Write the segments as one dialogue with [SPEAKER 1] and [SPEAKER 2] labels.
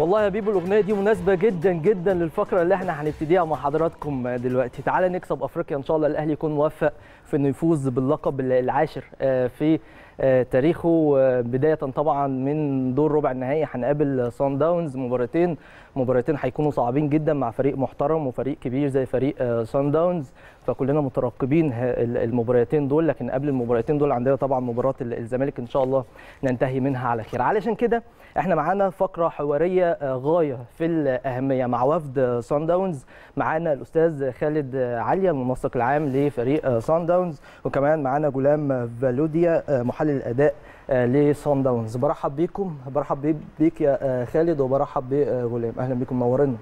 [SPEAKER 1] والله يا بيبو الاغنيه دي مناسبه جدا جدا للفقره اللي احنا هنبتديها مع حضراتكم دلوقتي تعالى نكسب افريقيا ان شاء الله الاهلي يكون موفق في انه يفوز باللقب العاشر في تاريخه بدايه طبعا من دور ربع النهائي هنقابل سان داونز مباراتين مباراتين هيكونوا صعبين جدا مع فريق محترم وفريق كبير زي فريق سان داونز فكلنا مترقبين المباراتين دول لكن قبل المباراتين دول عندنا طبعا مباراه الزمالك ان شاء الله ننتهي منها على خير علشان كده احنا معانا فقره حواريه غايه في الاهميه مع وفد سان داونز معانا الاستاذ خالد عليا المنسق العام لفريق سان داونز وكمان معانا جولام فالوديا محلل الاداء لسان داونز برحب بيكم برحب بيك يا خالد وبرحب بغلام اهلا بيكم منورنا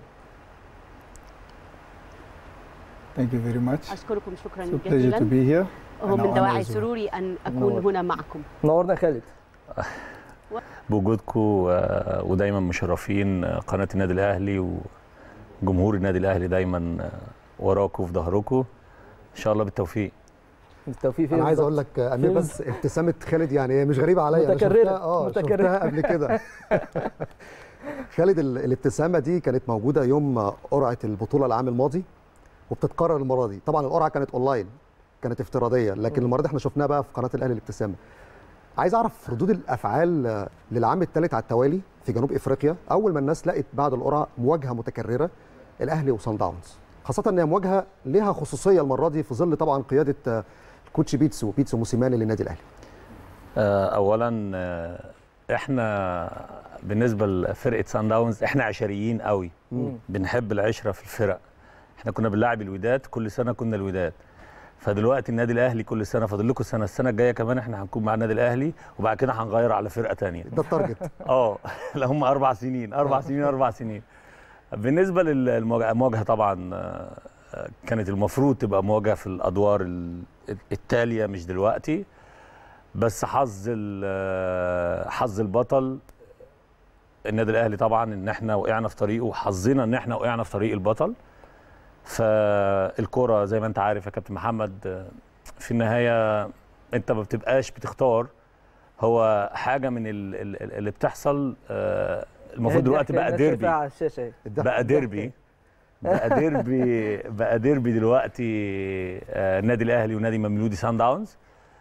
[SPEAKER 2] Thank you very much.
[SPEAKER 3] أشكركم شكرا
[SPEAKER 2] It's a pleasure to
[SPEAKER 3] جزيلا
[SPEAKER 2] be here.
[SPEAKER 3] هو
[SPEAKER 2] أنا
[SPEAKER 3] من دواعي
[SPEAKER 2] honored as well.
[SPEAKER 3] سروري أن أكون
[SPEAKER 1] نور.
[SPEAKER 3] هنا معكم
[SPEAKER 1] نورنا خالد
[SPEAKER 4] بوجودكم آه، ودايما مشرفين آه، قناه النادي الاهلي وجمهور النادي الاهلي دايما آه، وراكم في ظهركم ان شاء الله بالتوفيق
[SPEAKER 1] بالتوفيق فين
[SPEAKER 5] انا عايز اقول
[SPEAKER 1] بالظبط؟
[SPEAKER 5] لك امير
[SPEAKER 1] فين
[SPEAKER 5] بس ابتسامه خالد يعني هي مش غريبه عليا أنا
[SPEAKER 1] متكررة،
[SPEAKER 5] شفتها- اه
[SPEAKER 1] متكررة.
[SPEAKER 5] شفتها قبل كده خالد ال- الابتسامه دي كانت موجوده يوم قرعه البطوله العام الماضي وبتتكرر المره دي طبعا القرعه كانت اونلاين كانت افتراضيه لكن المره دي احنا شفناها بقى في قناه الاهلي الابتسامه عايز اعرف ردود الافعال للعام الثالث على التوالي في جنوب افريقيا اول ما الناس لقت بعد القرعه مواجهه متكرره الاهلي وصن داونز خاصه ان هي مواجهه ليها خصوصيه المره دي في ظل طبعا قياده آه، الكوتش بيتسو بيتسو موسيماني للنادي الاهلي
[SPEAKER 4] آه، اولا آه، احنا بالنسبه لفرقه سان داونز احنا عشريين قوي
[SPEAKER 1] مم.
[SPEAKER 4] بنحب العشره في الفرق احنا كنا بنلعب الوداد كل سنه كنا الوداد فدلوقتي النادي الاهلي كل سنه فاضل لكم سنه السنه الجايه كمان احنا هنكون مع النادي الاهلي وبعد كده هنغير على فرقه تانية
[SPEAKER 5] ده التارجت
[SPEAKER 4] اه لا هم اربع سنين اربع سنين اربع سنين بالنسبه للمواجهه المواجهه طبعا آه، آه، كانت المفروض تبقى مواجهه في الادوار ال- التاليه مش دلوقتي بس حظ ال- آه، حظ البطل النادي الاهلي طبعا ان احنا وقعنا في طريقه وحظنا ان احنا وقعنا في طريق البطل فالكره زي ما انت عارف يا كابتن محمد آه، في النهايه انت ما بتبقاش بتختار هو حاجه من ال- ال- ال- اللي بتحصل آه، المفروض دلوقتي بقى
[SPEAKER 1] الناس
[SPEAKER 4] ديربي
[SPEAKER 1] شايفاها على الشاشه اهي.
[SPEAKER 5] الضحك
[SPEAKER 4] بقى ديربي بقى ديربي بقى ديربي دلوقتي آه، النادي الاهلي ونادي مملودي سان داونز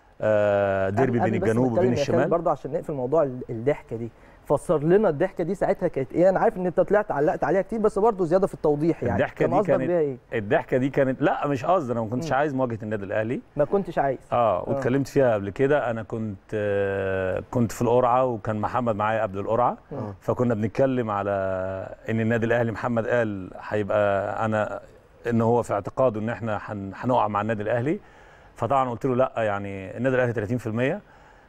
[SPEAKER 4] آه، ديربي
[SPEAKER 1] قبل
[SPEAKER 4] بين
[SPEAKER 1] بس ما
[SPEAKER 4] الجنوب
[SPEAKER 1] نتكلم
[SPEAKER 4] وبين
[SPEAKER 1] يا خالد
[SPEAKER 4] الشمال
[SPEAKER 1] برضه عشان نقفل موضوع ال- الضحكه دي فسر لنا الضحكه دي ساعتها كانت ايه انا عارف ان انت طلعت علقت عليها كتير بس برضه زياده في التوضيح يعني
[SPEAKER 4] الضحكه
[SPEAKER 1] كان
[SPEAKER 4] دي
[SPEAKER 1] قصدك
[SPEAKER 4] كانت
[SPEAKER 1] بيها ايه
[SPEAKER 4] الضحكه دي كانت لا مش قصدي انا ما كنتش
[SPEAKER 1] مم.
[SPEAKER 4] عايز مواجهه النادي الاهلي
[SPEAKER 1] ما كنتش عايز
[SPEAKER 4] اه واتكلمت فيها قبل كده انا كنت آه، كنت في القرعه وكان محمد معايا قبل القرعه
[SPEAKER 5] آه.
[SPEAKER 4] فكنا بنتكلم على ان النادي الاهلي محمد قال هيبقى انا ان هو في اعتقاده ان احنا هن- هنقع مع النادي الاهلي فطبعا قلت له لا يعني النادي الاهلي 30%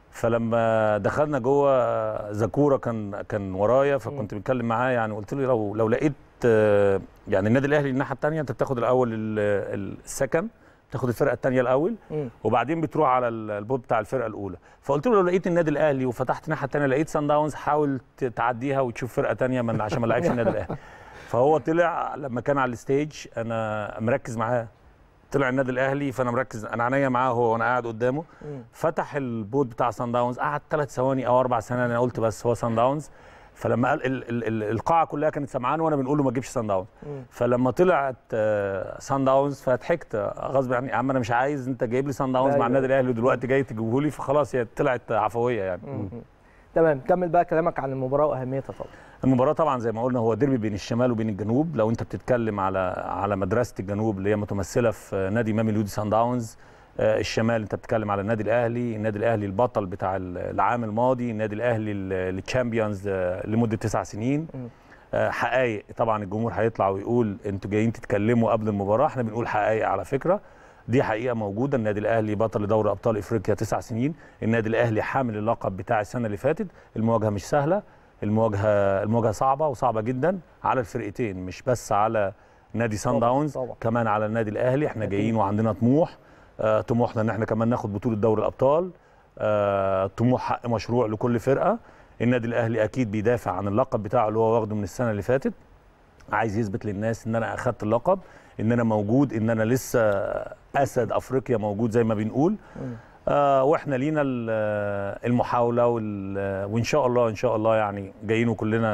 [SPEAKER 4] فلما دخلنا جوه زكوره كان كان ورايا فكنت بتكلم معاه يعني قلت له لو لو لقيت آه، يعني النادي الاهلي الناحيه الثانيه انت بتاخد الاول ال- ال- السكن تاخد الفرقه الثانيه الاول
[SPEAKER 1] مم.
[SPEAKER 4] وبعدين بتروح على ال- البوت بتاع الفرقه الاولى فقلت له لو لقيت النادي الاهلي وفتحت الناحيه الثانيه لقيت سان داونز حاول ت- تعديها وتشوف فرقه ثانيه من عشان ما لعبش النادي الاهلي فهو طلع لما كان على الستيج انا مركز معاه طلع النادي الاهلي فانا مركز انا عينيا معاه هو وانا قاعد قدامه
[SPEAKER 1] مم.
[SPEAKER 4] فتح البوت بتاع سان داونز قعد ثلاث ثواني او اربع ثواني انا قلت بس هو سان داونز فلما قال ال ال ال القاعه كلها كانت سمعانه وانا بنقول له ما تجيبش سان داونز
[SPEAKER 1] مم.
[SPEAKER 4] فلما طلعت آه، سان داونز فضحكت آه، غصب عني يا عم انا مش عايز انت جايب لي سان داونز
[SPEAKER 1] أيوة.
[SPEAKER 4] مع النادي الاهلي ودلوقتي جاي تجيبه لي فخلاص هي طلعت عفويه يعني
[SPEAKER 1] مم. تمام كمل بقى كلامك عن المباراه واهميتها طبعا
[SPEAKER 4] المباراه طبعا زي ما قلنا هو ديربي بين الشمال وبين الجنوب لو انت بتتكلم على على مدرسه الجنوب اللي هي متمثله في نادي ماميلودي سان داونز آه، الشمال انت بتتكلم على النادي الاهلي النادي الاهلي البطل بتاع العام الماضي النادي الاهلي التشامبيونز لمده تسع سنين
[SPEAKER 1] مم.
[SPEAKER 4] آه، حقائق طبعا الجمهور هيطلع ويقول انتوا جايين تتكلموا قبل المباراه احنا بنقول حقائق على فكره دي حقيقه موجوده النادي الاهلي بطل دوري ابطال افريقيا تسع سنين النادي الاهلي حامل اللقب بتاع السنه اللي فاتت المواجهه مش سهله المواجهه المواجهه صعبه وصعبه جدا على الفرقتين مش بس على نادي سان
[SPEAKER 1] طبعاً،
[SPEAKER 4] داونز
[SPEAKER 1] طبعاً.
[SPEAKER 4] كمان على النادي الاهلي احنا
[SPEAKER 1] أكيد.
[SPEAKER 4] جايين وعندنا طموح آه، طموحنا ان احنا كمان ناخد بطوله دوري الابطال آه، طموح حق مشروع لكل فرقه النادي الاهلي اكيد بيدافع عن اللقب بتاعه اللي هو واخده من السنه اللي فاتت عايز يثبت للناس ان انا اخدت اللقب ان انا موجود ان انا لسه اسد افريقيا موجود زي ما بنقول
[SPEAKER 1] مم.
[SPEAKER 4] آه واحنا لينا ال- المحاوله وال- وان شاء الله ان شاء الله يعني جايين وكلنا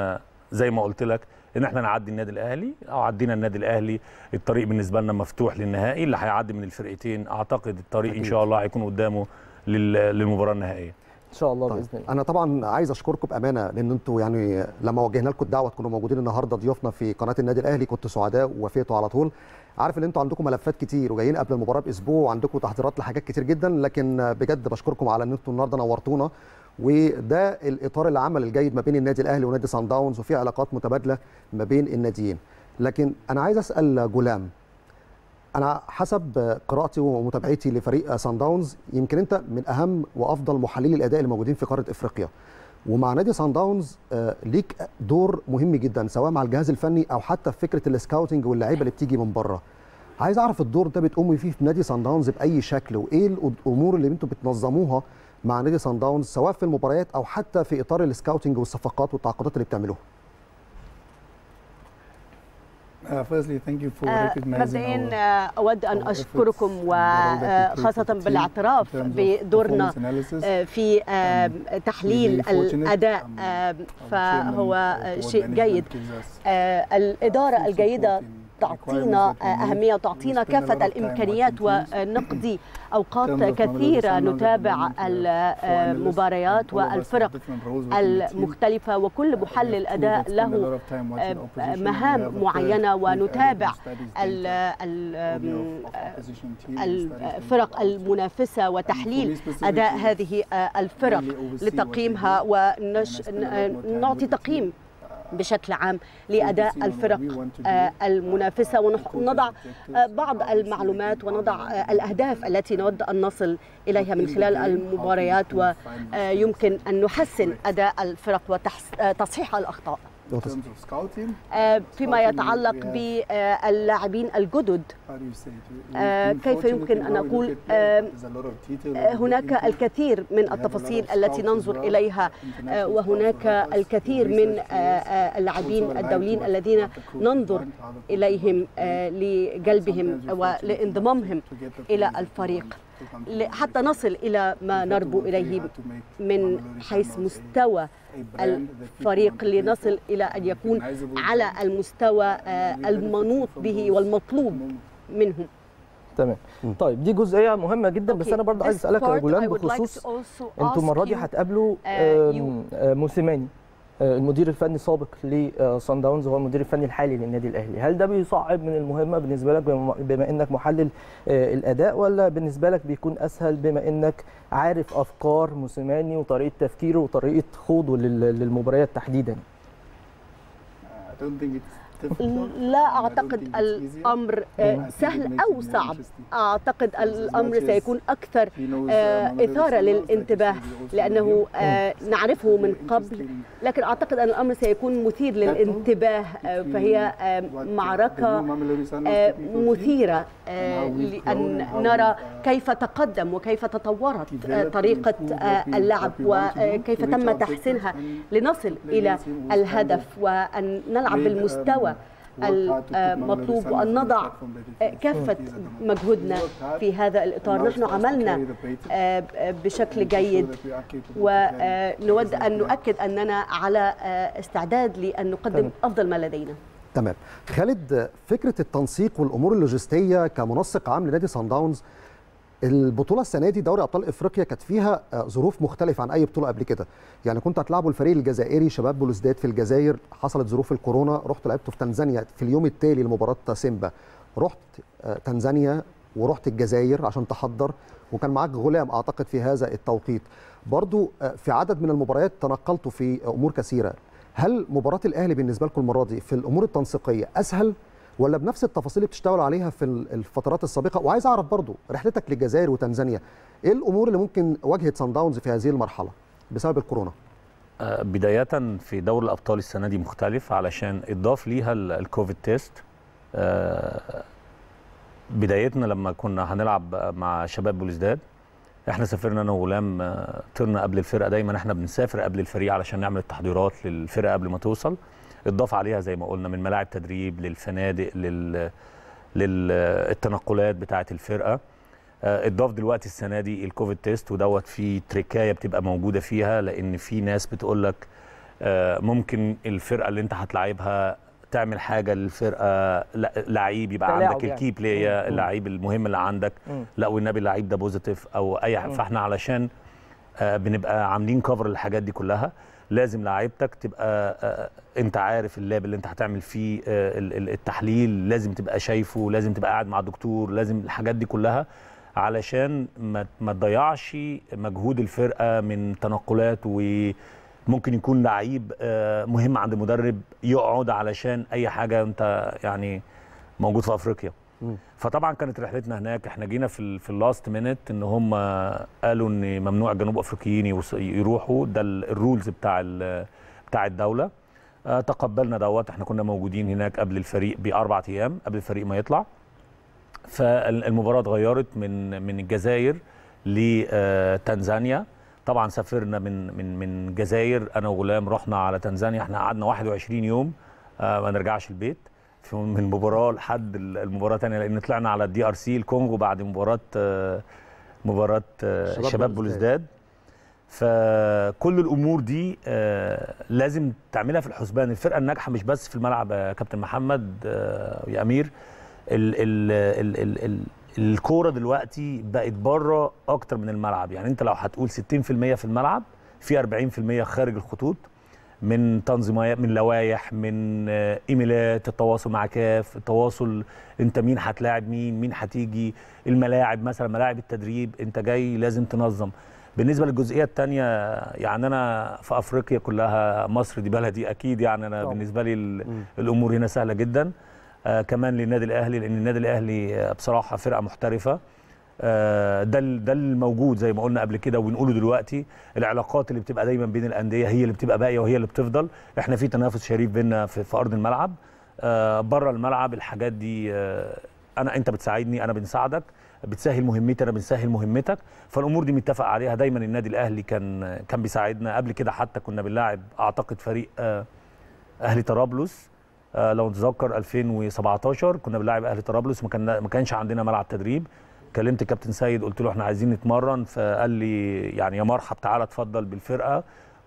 [SPEAKER 4] زي ما قلت لك ان احنا نعدي النادي الاهلي او عدينا النادي الاهلي الطريق بالنسبه لنا مفتوح للنهائي اللي هيعدي من الفرقتين اعتقد الطريق ان
[SPEAKER 5] أكيد.
[SPEAKER 4] شاء الله هيكون قدامه لل- للمباراه النهائيه
[SPEAKER 1] ان شاء الله
[SPEAKER 5] طيب.
[SPEAKER 1] باذن الله
[SPEAKER 5] انا طبعا عايز اشكركم بامانه لان انتوا يعني لما وجهنا لكم الدعوه تكونوا موجودين النهارده ضيوفنا في قناه النادي الاهلي كنتوا سعداء ووافقتوا على طول عارف ان انتوا عندكم ملفات كتير وجايين قبل المباراه باسبوع وعندكم تحضيرات لحاجات كتير جدا لكن بجد بشكركم على ان انتوا النهارده نورتونا وده الاطار العمل الجيد ما بين النادي الاهلي ونادي سان داونز وفي علاقات متبادله ما بين الناديين لكن انا عايز اسال جولام انا حسب قراءتي ومتابعتي لفريق سان داونز يمكن انت من اهم وافضل محللي الاداء اللي موجودين في قاره افريقيا ومع نادي سان داونز آه، ليك دور مهم جدا سواء مع الجهاز الفني او حتى في فكره السكاوتنج واللعيبه اللي بتيجي من بره عايز اعرف الدور ده بتقومي فيه في نادي سان داونز باي شكل وايه الامور اللي انتم بتنظموها مع نادي سان داونز سواء في المباريات او حتى في اطار السكاوتنج والصفقات والتعاقدات اللي بتعملوها
[SPEAKER 2] Uh, firstly, thank you for
[SPEAKER 3] آه،
[SPEAKER 2] recognizing
[SPEAKER 3] مبدئيا
[SPEAKER 2] our
[SPEAKER 3] آه، اود ان
[SPEAKER 2] our
[SPEAKER 3] اشكركم
[SPEAKER 2] efforts and the role that we play
[SPEAKER 3] وخاصه
[SPEAKER 2] for the team
[SPEAKER 3] بالاعتراف
[SPEAKER 2] in terms of
[SPEAKER 3] بدورنا
[SPEAKER 2] performance analysis.
[SPEAKER 3] آه، في آه، تحليل
[SPEAKER 2] We're very fortunate.
[SPEAKER 3] الاداء
[SPEAKER 2] Um,
[SPEAKER 3] آه،
[SPEAKER 2] Our
[SPEAKER 3] فهو
[SPEAKER 2] chairman,
[SPEAKER 3] آه،
[SPEAKER 2] uh, board
[SPEAKER 3] شيء
[SPEAKER 2] management
[SPEAKER 3] جيد
[SPEAKER 2] gives us
[SPEAKER 3] آه، الاداره
[SPEAKER 2] full
[SPEAKER 3] الجيده
[SPEAKER 2] support in
[SPEAKER 3] تعطينا
[SPEAKER 2] requirements that we need.
[SPEAKER 3] أهمية وتعطينا
[SPEAKER 2] We spend a
[SPEAKER 3] كافة
[SPEAKER 2] lot of time
[SPEAKER 3] الإمكانيات
[SPEAKER 2] watching teams.
[SPEAKER 3] ونقضي
[SPEAKER 2] terms
[SPEAKER 3] أوقات
[SPEAKER 2] of
[SPEAKER 3] كثيرة
[SPEAKER 2] knowledge,
[SPEAKER 3] نتابع
[SPEAKER 2] knowledge, uh, for analysts,
[SPEAKER 3] المباريات
[SPEAKER 2] and all of us have
[SPEAKER 3] والفرق
[SPEAKER 2] different roles within the team.
[SPEAKER 3] المختلفة وكل
[SPEAKER 2] Uh, we
[SPEAKER 3] محلل
[SPEAKER 2] have crew
[SPEAKER 3] أداء
[SPEAKER 2] that spend a
[SPEAKER 3] له
[SPEAKER 2] lot of time watching
[SPEAKER 3] آه،
[SPEAKER 2] opposition. We
[SPEAKER 3] مهام
[SPEAKER 2] have a
[SPEAKER 3] معينة
[SPEAKER 2] third group
[SPEAKER 3] ونتابع
[SPEAKER 2] that studies
[SPEAKER 3] ال-
[SPEAKER 2] data,
[SPEAKER 3] ال-
[SPEAKER 2] audio of opposition teams, studies
[SPEAKER 3] الفرق
[SPEAKER 2] them.
[SPEAKER 3] المنافسة وتحليل أداء هذه آه، الفرق لتقييمها ونعطي تقييم بشكل عام لأداء الفرق آه، المنافسة ونضع آه، بعض المعلومات ونضع آه، الأهداف التي نود أن نصل إليها من خلال المباريات ويمكن أن نحسن أداء الفرق وتصحيح الأخطاء
[SPEAKER 2] In terms of scouting,
[SPEAKER 3] آه، فيما يتعلق باللاعبين الجدد
[SPEAKER 2] how do you say it? We-
[SPEAKER 3] آه،
[SPEAKER 2] we've
[SPEAKER 3] كيف
[SPEAKER 2] been
[SPEAKER 3] يمكن
[SPEAKER 2] fortunate
[SPEAKER 3] أن
[SPEAKER 2] in how we
[SPEAKER 3] أقول،
[SPEAKER 2] look at players,
[SPEAKER 3] آه،
[SPEAKER 2] but there's a lot of detail that
[SPEAKER 3] آه،
[SPEAKER 2] we look
[SPEAKER 3] هناك
[SPEAKER 2] into.
[SPEAKER 3] الكثير من
[SPEAKER 2] We have a lot
[SPEAKER 3] التفاصيل
[SPEAKER 2] of
[SPEAKER 3] التي
[SPEAKER 2] scouts
[SPEAKER 3] ننظر
[SPEAKER 2] as well,
[SPEAKER 3] إليها
[SPEAKER 2] international
[SPEAKER 3] آه،
[SPEAKER 2] scouts
[SPEAKER 3] وهناك
[SPEAKER 2] who help us
[SPEAKER 3] الكثير
[SPEAKER 2] to
[SPEAKER 3] من
[SPEAKER 2] research
[SPEAKER 3] آه،
[SPEAKER 2] players.
[SPEAKER 3] آه، اللاعبين
[SPEAKER 2] Also aligned
[SPEAKER 3] الدوليين
[SPEAKER 2] to what-
[SPEAKER 3] الذين
[SPEAKER 2] what the coach
[SPEAKER 3] ننظر
[SPEAKER 2] want, how the coach
[SPEAKER 3] إليهم
[SPEAKER 2] want to
[SPEAKER 3] آه،
[SPEAKER 2] play.
[SPEAKER 3] لجلبهم
[SPEAKER 2] Sometimes we fortunate
[SPEAKER 3] ولانضمامهم
[SPEAKER 2] to get the
[SPEAKER 3] إلى
[SPEAKER 2] players that we
[SPEAKER 3] الفريق
[SPEAKER 2] want to come to
[SPEAKER 3] ل-
[SPEAKER 2] the
[SPEAKER 3] حتى
[SPEAKER 2] league.
[SPEAKER 3] نصل إلى ما
[SPEAKER 2] We have to
[SPEAKER 3] نربو
[SPEAKER 2] work very
[SPEAKER 3] إليه
[SPEAKER 2] hard to make
[SPEAKER 3] من
[SPEAKER 2] Mamelodi
[SPEAKER 3] حيث
[SPEAKER 2] Sundowns a-
[SPEAKER 3] مستوى
[SPEAKER 2] a brand that people
[SPEAKER 3] الفريق
[SPEAKER 2] want to play for.
[SPEAKER 3] لنصل إلى أن يكون
[SPEAKER 2] Recognizable
[SPEAKER 3] على
[SPEAKER 2] brand.
[SPEAKER 3] المستوى
[SPEAKER 2] And
[SPEAKER 3] آه،
[SPEAKER 2] we benefit
[SPEAKER 3] المنوط
[SPEAKER 2] from
[SPEAKER 3] به
[SPEAKER 2] those
[SPEAKER 3] والمطلوب
[SPEAKER 2] moments.
[SPEAKER 3] منهم
[SPEAKER 1] تمام طيب دي جزئيه مهمه جدا بس انا برضه عايز اسالك يا جولان بخصوص انتوا المره دي هتقابلوا
[SPEAKER 3] آه،
[SPEAKER 1] آم، آه، موسيماني آه، المدير الفني السابق لصن داونز هو المدير الفني الحالي للنادي الاهلي هل ده بيصعب من المهمه بالنسبه لك بما بما انك محلل آه، الاداء ولا بالنسبه لك بيكون اسهل بما انك عارف افكار موسيماني وطريقه تفكيره وطريقه خوضه لل- للمباريات تحديدا
[SPEAKER 2] I don't think it's difficult.
[SPEAKER 3] لا
[SPEAKER 2] I don't
[SPEAKER 3] أعتقد
[SPEAKER 2] think it's easier.
[SPEAKER 3] الأمر
[SPEAKER 2] I
[SPEAKER 3] آه،
[SPEAKER 2] think it
[SPEAKER 3] سهل
[SPEAKER 2] makes
[SPEAKER 3] أو
[SPEAKER 2] it more
[SPEAKER 3] صعب
[SPEAKER 2] interesting.
[SPEAKER 3] أعتقد
[SPEAKER 2] as
[SPEAKER 3] الأمر
[SPEAKER 2] much as
[SPEAKER 3] سيكون أكثر
[SPEAKER 2] He knows, uh,
[SPEAKER 3] آه،
[SPEAKER 2] Mamelodi
[SPEAKER 3] إثارة
[SPEAKER 2] Sundowns, like you
[SPEAKER 3] للانتباه
[SPEAKER 2] said, he also
[SPEAKER 3] لأنه
[SPEAKER 2] knew.
[SPEAKER 3] آه، نعرفه من
[SPEAKER 2] Very
[SPEAKER 3] قبل
[SPEAKER 2] interesting
[SPEAKER 3] لكن أعتقد أن الأمر سيكون مثير للانتباه آه، فهي آه،
[SPEAKER 2] what, uh, the
[SPEAKER 3] معركة
[SPEAKER 2] new Mamelodi Sundowns
[SPEAKER 3] آه،
[SPEAKER 2] technical team
[SPEAKER 3] مثيرة آه،
[SPEAKER 2] and how we've
[SPEAKER 3] لأن
[SPEAKER 2] grown and how
[SPEAKER 3] نرى
[SPEAKER 2] we've, uh,
[SPEAKER 3] كيف تقدم وكيف تطورت آه،
[SPEAKER 2] developed and
[SPEAKER 3] طريقة
[SPEAKER 2] improved
[SPEAKER 3] آه،
[SPEAKER 2] what we-
[SPEAKER 3] اللعب
[SPEAKER 2] what we want to do
[SPEAKER 3] وكيف
[SPEAKER 2] to reach
[SPEAKER 3] تم
[SPEAKER 2] our objectives
[SPEAKER 3] تحسينها
[SPEAKER 2] and
[SPEAKER 3] لنصل
[SPEAKER 2] play
[SPEAKER 3] إلى
[SPEAKER 2] against him who's kind
[SPEAKER 3] الهدف
[SPEAKER 2] of
[SPEAKER 3] وأن نلعب
[SPEAKER 2] made,
[SPEAKER 3] بالمستوى
[SPEAKER 2] um, work hard to put Mamelodi
[SPEAKER 3] المطلوب
[SPEAKER 2] Sundowns
[SPEAKER 3] وأن
[SPEAKER 2] on the
[SPEAKER 3] نضع
[SPEAKER 2] platform that it
[SPEAKER 3] آه،
[SPEAKER 2] is.
[SPEAKER 3] كافة
[SPEAKER 2] These are the
[SPEAKER 3] مجهودنا
[SPEAKER 2] We worked hard
[SPEAKER 3] في هذا
[SPEAKER 2] and
[SPEAKER 3] الإطار
[SPEAKER 2] now
[SPEAKER 3] نحن
[SPEAKER 2] it's for us to
[SPEAKER 3] عملنا
[SPEAKER 2] carry the baton
[SPEAKER 3] آه، آه، بشكل
[SPEAKER 2] and to show
[SPEAKER 3] جيد
[SPEAKER 2] that we are capable of playing
[SPEAKER 3] ونود
[SPEAKER 2] as a
[SPEAKER 3] أن
[SPEAKER 2] player.
[SPEAKER 3] نؤكد أننا على آه، استعداد لأن نقدم
[SPEAKER 1] تمام.
[SPEAKER 3] أفضل ما لدينا
[SPEAKER 5] تمام خالد فكره التنسيق والامور اللوجستيه كمنسق عام لنادي سان داونز البطوله السنه دي دوري ابطال افريقيا كانت فيها آه، ظروف مختلفه عن اي بطوله قبل كده يعني كنت هتلعبوا الفريق الجزائري شباب بلوزداد في الجزائر حصلت ظروف الكورونا رحت لعبته في تنزانيا في اليوم التالي لمباراه سيمبا رحت آه، تنزانيا ورحت الجزائر عشان تحضر وكان معاك غلام اعتقد في هذا التوقيت برضو آه، في عدد من المباريات تنقلتوا في امور كثيره هل مباراه الاهلي بالنسبه لكم المره دي في الامور التنسيقيه اسهل ولا بنفس التفاصيل اللي بتشتغلوا عليها في ال- الفترات السابقه وعايز اعرف برضو رحلتك للجزائر وتنزانيا ايه الامور اللي ممكن واجهت سان داونز في هذه المرحله بسبب الكورونا
[SPEAKER 4] آه، بداية في دوري الأبطال السنة دي مختلف علشان اتضاف ليها ال- الكوفيد تيست آه، بدايتنا لما كنا هنلعب مع شباب بوليسداد احنا سافرنا انا وغلام آه، طرنا قبل الفرقه دايما احنا بنسافر قبل الفريق علشان نعمل التحضيرات للفرقه قبل ما توصل اتضاف عليها زي ما قلنا من ملاعب تدريب للفنادق لل للتنقلات بتاعه الفرقه آه، اتضاف دلوقتي السنه دي الكوفيد تيست ودوت في تريكايه بتبقى موجوده فيها لان في ناس بتقول لك آه، ممكن الفرقه اللي انت هتلاعبها تعمل حاجه للفرقه لا- لعيب يبقى
[SPEAKER 1] تلاعب
[SPEAKER 4] عندك
[SPEAKER 1] يعني.
[SPEAKER 4] الكي بلاي
[SPEAKER 1] مم.
[SPEAKER 4] اللعيب المهم اللي عندك
[SPEAKER 1] مم.
[SPEAKER 4] لا والنبي اللعيب ده بوزيتيف او اي حاجه
[SPEAKER 1] مم.
[SPEAKER 4] فاحنا علشان آه، بنبقى عاملين كفر للحاجات دي كلها لازم لعيبتك تبقى آه، انت عارف اللاب اللي انت هتعمل فيه آه، ال- ال- التحليل لازم تبقى شايفه لازم تبقى قاعد مع الدكتور لازم الحاجات دي كلها علشان ما ما تضيعش مجهود الفرقه من تنقلات وممكن يكون لعيب آه، مهم عند مدرب يقعد علشان اي حاجه انت يعني موجود في افريقيا
[SPEAKER 5] مم.
[SPEAKER 4] فطبعا كانت رحلتنا هناك احنا جينا في ال في اللاست مينت ان هم قالوا ان ممنوع الجنوب افريقيين يوص- يروحوا ده ال- الرولز بتاع ال- بتاع الدوله آه، تقبلنا دوت احنا كنا موجودين هناك قبل الفريق باربع ايام قبل الفريق ما يطلع فالمباراه اتغيرت من من الجزائر لتنزانيا طبعا سافرنا من من من الجزائر انا وغلام رحنا على تنزانيا احنا قعدنا 21 يوم آه، ما نرجعش البيت في من المباراه لحد المباراه الثانيه لان طلعنا على الدي ار سي الكونغو بعد مباراه آه، مباراه آه،
[SPEAKER 5] شباب
[SPEAKER 4] شباب
[SPEAKER 5] بلوزداد.
[SPEAKER 4] بلوزداد فكل الامور دي آه، لازم تعملها في الحسبان الفرقه الناجحه مش بس في الملعب يا كابتن محمد آه، يا امير ال ال ال ال ال الكوره دلوقتي بقت بره اكتر من الملعب يعني انت لو هتقول 60% في الملعب في 40% خارج الخطوط من تنظيمات من لوائح من آه، ايميلات التواصل مع كاف التواصل انت مين هتلاعب مين مين هتيجي الملاعب مثلا ملاعب التدريب انت جاي لازم تنظم بالنسبه للجزئيه الثانيه يعني انا في افريقيا كلها مصر دي بلدي اكيد يعني انا
[SPEAKER 1] طبعا.
[SPEAKER 4] بالنسبه لي ال-
[SPEAKER 5] مم.
[SPEAKER 4] الامور هنا سهله جدا آه كمان للنادي الاهلي لان النادي الاهلي آه، بصراحه فرقه محترفه آه، ده ال- ده الموجود زي ما قلنا قبل كده وبنقوله دلوقتي العلاقات اللي بتبقى دايما بين الانديه هي اللي بتبقى باقيه وهي اللي بتفضل احنا في تنافس شريف بينا في, في ارض الملعب آه، بره الملعب الحاجات دي آه، انا انت بتساعدني انا بنساعدك بتسهل مهمتي انا بنسهل مهمتك فالامور دي متفق عليها دايما النادي الاهلي كان كان بيساعدنا قبل كده حتى كنا بنلاعب اعتقد فريق آه، اهلي طرابلس آه، لو نتذكر 2017 كنا بنلاعب اهلي طرابلس ما كان ما كانش عندنا ملعب تدريب كلمت كابتن سيد قلت له احنا عايزين نتمرن فقال لي يعني يا مرحب تعالى اتفضل بالفرقه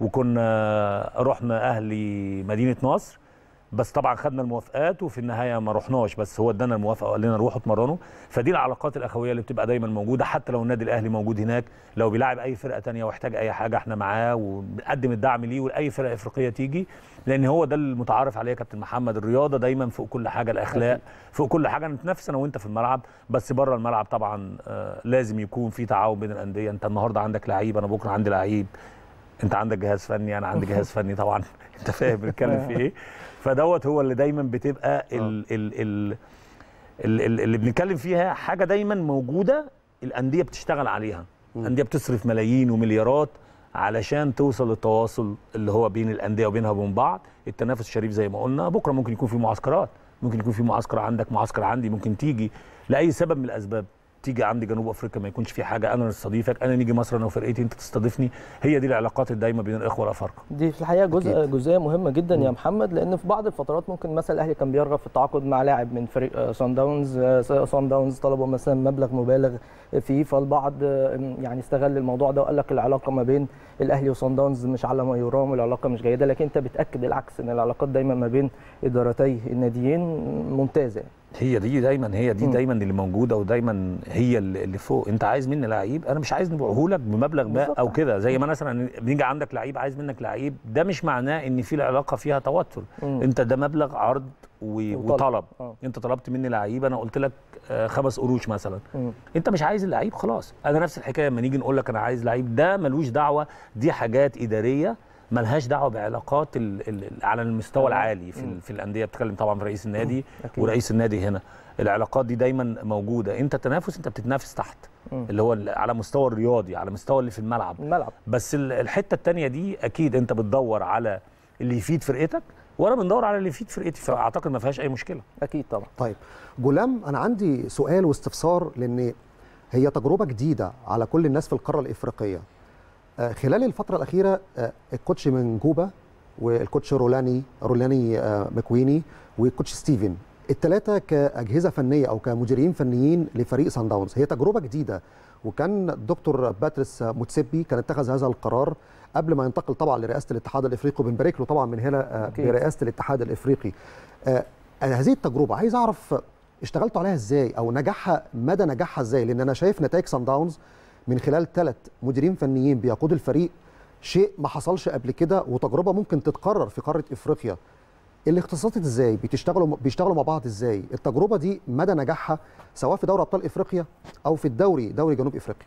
[SPEAKER 4] وكنا رحنا اهلي مدينه نصر بس طبعا خدنا الموافقات وفي النهايه ما رحناش بس هو ادانا الموافقه وقال لنا روحوا اتمرنوا فدي العلاقات الاخويه اللي بتبقى دايما موجوده حتى لو النادي الاهلي موجود هناك لو بيلاعب اي فرقه تانية واحتاج اي حاجه احنا معاه وبنقدم الدعم ليه ولاي فرقه افريقيه تيجي لان هو ده المتعارف عليه يا كابتن محمد الرياضه دايما فوق كل حاجه الاخلاق فوق كل حاجه نتنافس انا وانت في الملعب بس بره الملعب طبعا آه، لازم يكون في تعاون بين الانديه انت النهارده عندك لعيب انا بكره عندي لعيب انت عندك جهاز فني انا عندي جهاز فني طبعا انت فاهم بنتكلم في ايه فدوت هو اللي دايما بتبقى ال ال ال ال- ال- اللي بنتكلم فيها حاجه دايما موجوده الانديه بتشتغل عليها الانديه بتصرف ملايين ومليارات علشان توصل للتواصل اللي هو بين الانديه وبينها وبين بعض التنافس الشريف زي ما قلنا بكره ممكن يكون في معسكرات ممكن يكون في معسكر عندك معسكر عندي ممكن تيجي لاي سبب من الاسباب تيجي عندي جنوب افريقيا ما يكونش في حاجه انا نستضيفك انا نيجي مصر انا وفرقتي انت تستضيفني هي دي العلاقات الدايمه بين الاخوه الافارقه
[SPEAKER 1] دي في الحقيقه جزء
[SPEAKER 5] أكيد.
[SPEAKER 1] جزئيه مهمه جدا يا محمد لان في بعض الفترات ممكن مثلا الاهلي كان بيرغب في التعاقد مع لاعب من فريق سان داونز سان داونز طلبوا مثلا مبلغ مبالغ فيه فالبعض آه، يعني استغل الموضوع ده وقال لك العلاقه ما بين الاهلي وصن داونز مش على ما يرام والعلاقه مش جيده لكن انت بتاكد العكس ان العلاقات دايما ما بين ادارتي الناديين ممتازه
[SPEAKER 4] هي دي دايما هي دي
[SPEAKER 1] مم.
[SPEAKER 4] دايما اللي موجوده ودايما هي اللي اللي فوق انت عايز مني لعيب انا مش عايز نبيعه لك بمبلغ ما
[SPEAKER 1] بالظبط.
[SPEAKER 4] او كده زي ما مثلا بنيجي عندك لعيب عايز منك لعيب ده مش معناه ان في العلاقه فيها توتر
[SPEAKER 1] مم.
[SPEAKER 4] انت ده مبلغ عرض و-
[SPEAKER 1] وطلب.
[SPEAKER 4] وطلب
[SPEAKER 1] آه.
[SPEAKER 4] انت طلبت مني لعيب انا قلت لك آه، خمس قروش مثلا
[SPEAKER 1] مم.
[SPEAKER 4] انت مش عايز اللعيب خلاص انا نفس الحكايه لما نيجي نقول لك انا عايز لعيب ده ملوش دعوه دي حاجات اداريه ملهاش دعوه بعلاقات ال ال على المستوى
[SPEAKER 1] تمام.
[SPEAKER 4] العالي في,
[SPEAKER 1] مم.
[SPEAKER 4] ال- في الانديه بتتكلم طبعا في رئيس النادي
[SPEAKER 1] أكيد.
[SPEAKER 4] ورئيس النادي هنا العلاقات دي دايما موجوده انت تنافس انت بتتنافس تحت
[SPEAKER 1] مم.
[SPEAKER 4] اللي هو ال- على مستوى الرياضي على مستوى اللي في الملعب
[SPEAKER 1] الملعب
[SPEAKER 4] بس ال- الحته الثانيه دي اكيد انت بتدور على اللي يفيد فرقتك وانا بندور على اللي يفيد فرقتي فاعتقد ما فيهاش اي مشكله
[SPEAKER 1] اكيد طبعا
[SPEAKER 5] طيب جولام انا عندي سؤال واستفسار لان هي تجربه جديده على كل الناس في القاره الافريقيه آه، خلال الفتره الاخيره آه، الكوتش من جوبا والكوتش رولاني رولاني آه، مكويني والكوتش ستيفن الثلاثه كاجهزه فنيه او كمديرين فنيين لفريق سان داونز هي تجربه جديده وكان الدكتور باتريس موتسيبي كان اتخذ هذا القرار قبل ما ينتقل طبعا لرئاسه الاتحاد الافريقي وبنبارك له طبعا من هنا
[SPEAKER 1] أكيد.
[SPEAKER 5] برئاسه الاتحاد الافريقي آه، هذه التجربه عايز اعرف اشتغلتوا عليها ازاي او نجاحها مدى نجاحها ازاي لان انا شايف نتائج سان داونز من خلال ثلاث مديرين فنيين بيقودوا الفريق شيء ما حصلش قبل كده وتجربه ممكن تتكرر في قاره افريقيا اللي اختصاصت ازاي بتشتغلوا بيشتغلوا مع بعض ازاي التجربه دي مدى نجاحها سواء في دوري ابطال افريقيا او في الدوري دوري جنوب افريقيا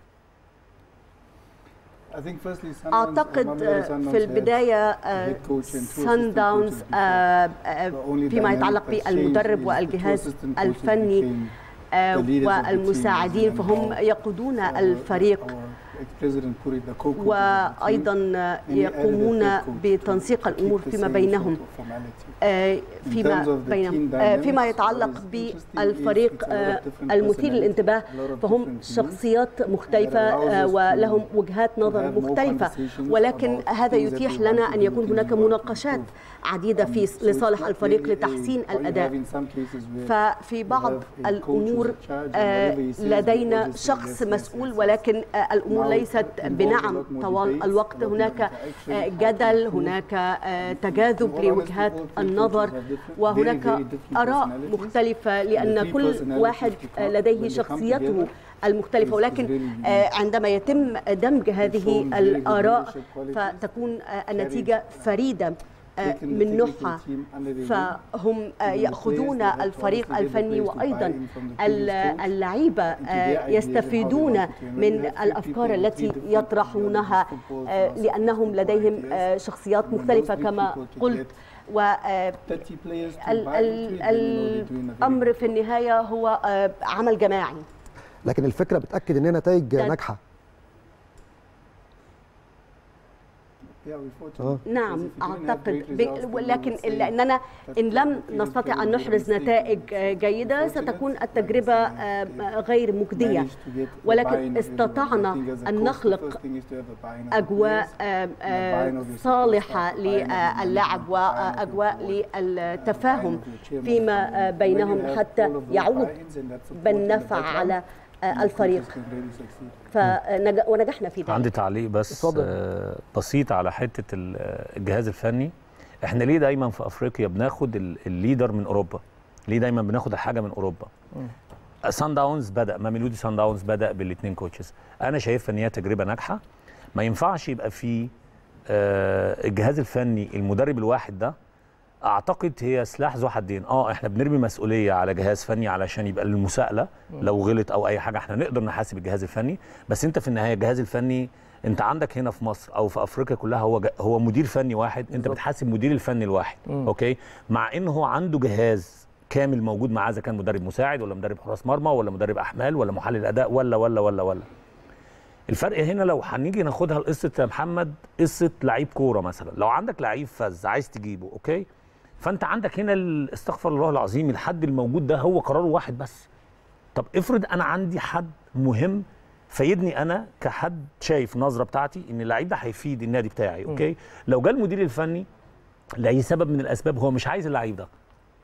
[SPEAKER 3] أعتقد في البداية سان داونز فيما يتعلق بالمدرب والجهاز الفني والمساعدين فهم يقودون الفريق وايضا يقومون بتنسيق الامور فيما بينهم فيما بينهم فيما يتعلق بالفريق المثير للانتباه فهم شخصيات مختلفه ولهم وجهات نظر مختلفه ولكن هذا يتيح لنا ان يكون هناك مناقشات عديده في لصالح الفريق لتحسين الاداء ففي بعض الامور لدينا شخص مسؤول ولكن الامور ليست بنعم طوال الوقت هناك جدل هناك تجاذب لوجهات النظر وهناك اراء مختلفه لان كل واحد لديه شخصيته المختلفة ولكن عندما يتم دمج هذه الآراء فتكون النتيجة فريدة من نوعها فهم ياخذون الفريق الفني وايضا اللعيبه يستفيدون من الافكار التي يطرحونها لانهم لديهم شخصيات مختلفه كما قلت و الامر في النهايه هو عمل جماعي
[SPEAKER 5] لكن الفكره بتاكد ان هي نتائج ناجحه
[SPEAKER 3] نعم اعتقد ولكن لاننا ان لم نستطع ان نحرز نتائج جيده ستكون التجربه غير مجديه ولكن استطعنا ان نخلق اجواء صالحه للعب واجواء للتفاهم فيما بينهم حتى يعود بالنفع على الفريق ونجحنا في ذلك
[SPEAKER 4] عندي تعليق بس آه بسيط على حته الجهاز الفني احنا ليه دايما في افريقيا بناخد الليدر من اوروبا ليه دايما بناخد الحاجه من اوروبا سان داونز بدا ماميلودي سان داونز بدا بالاثنين كوتشز انا شايف ان هي تجربه ناجحه ما ينفعش يبقى في آه الجهاز الفني المدرب الواحد ده اعتقد هي سلاح ذو حدين اه احنا بنرمي مسؤوليه على جهاز فني علشان يبقى المساءله لو غلط او اي حاجه احنا نقدر نحاسب الجهاز الفني بس انت في النهايه الجهاز الفني انت عندك هنا في مصر او في افريقيا كلها هو هو مدير فني واحد انت بتحاسب مدير الفني الواحد م. اوكي مع ان هو عنده جهاز كامل موجود معاه اذا كان مدرب مساعد ولا مدرب حراس مرمى ولا مدرب احمال ولا محلل اداء ولا ولا ولا ولا الفرق هنا لو هنيجي ناخدها لقصه يا محمد قصه لعيب كوره مثلا لو عندك لعيب فز عايز تجيبه اوكي فانت عندك هنا استغفر الله العظيم الحد الموجود ده هو قراره واحد بس طب افرض انا عندي حد مهم فيدني انا كحد شايف النظره بتاعتي ان اللعيب ده هيفيد النادي بتاعي اوكي م. لو جه المدير الفني لاي سبب من الاسباب هو مش عايز اللعيب ده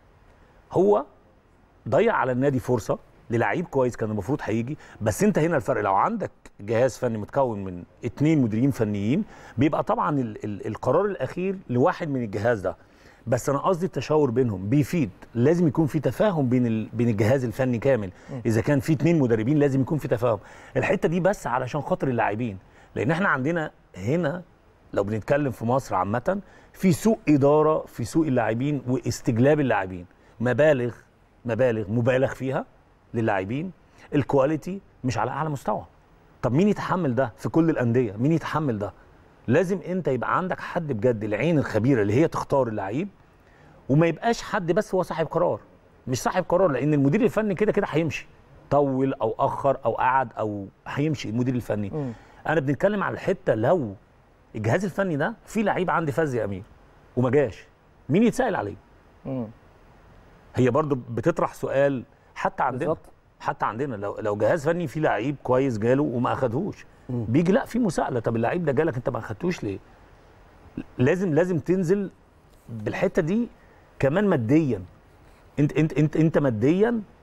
[SPEAKER 4] هو ضيع على النادي فرصه للعيب كويس كان المفروض هيجي بس انت هنا الفرق لو عندك جهاز فني متكون من اثنين مديرين فنيين بيبقى طبعا ال ال القرار الاخير لواحد من الجهاز ده بس انا قصدي التشاور بينهم بيفيد لازم يكون في تفاهم بين ال... بين الجهاز الفني كامل اذا كان في اثنين مدربين لازم يكون في تفاهم الحته دي بس علشان خاطر اللاعبين لان احنا عندنا هنا لو بنتكلم في مصر عامه في سوء اداره في سوق اللاعبين واستجلاب اللاعبين مبالغ مبالغ مبالغ فيها للاعبين الكواليتي مش على اعلى مستوى طب مين يتحمل ده في كل الانديه مين يتحمل ده لازم انت يبقى عندك حد بجد العين الخبيره اللي هي تختار اللعيب وما يبقاش حد بس هو صاحب قرار مش صاحب قرار لان المدير الفني كده كده هيمشي طول او اخر او قعد او هيمشي المدير الفني م. انا بنتكلم على الحته لو الجهاز الفني ده في لعيب عندي فاز يا امير وما جاش مين يتسال عليه م. هي برضو بتطرح سؤال حتى عندنا بالزبط. حتى عندنا لو لو جهاز فني فيه لعيب كويس جاله وما اخدهوش بيجي لا في مساءله طب اللعيب ده جالك انت ما اخدتوش ليه لازم لازم تنزل بالحته دي كمان ماديا انت انت انت انت ماديا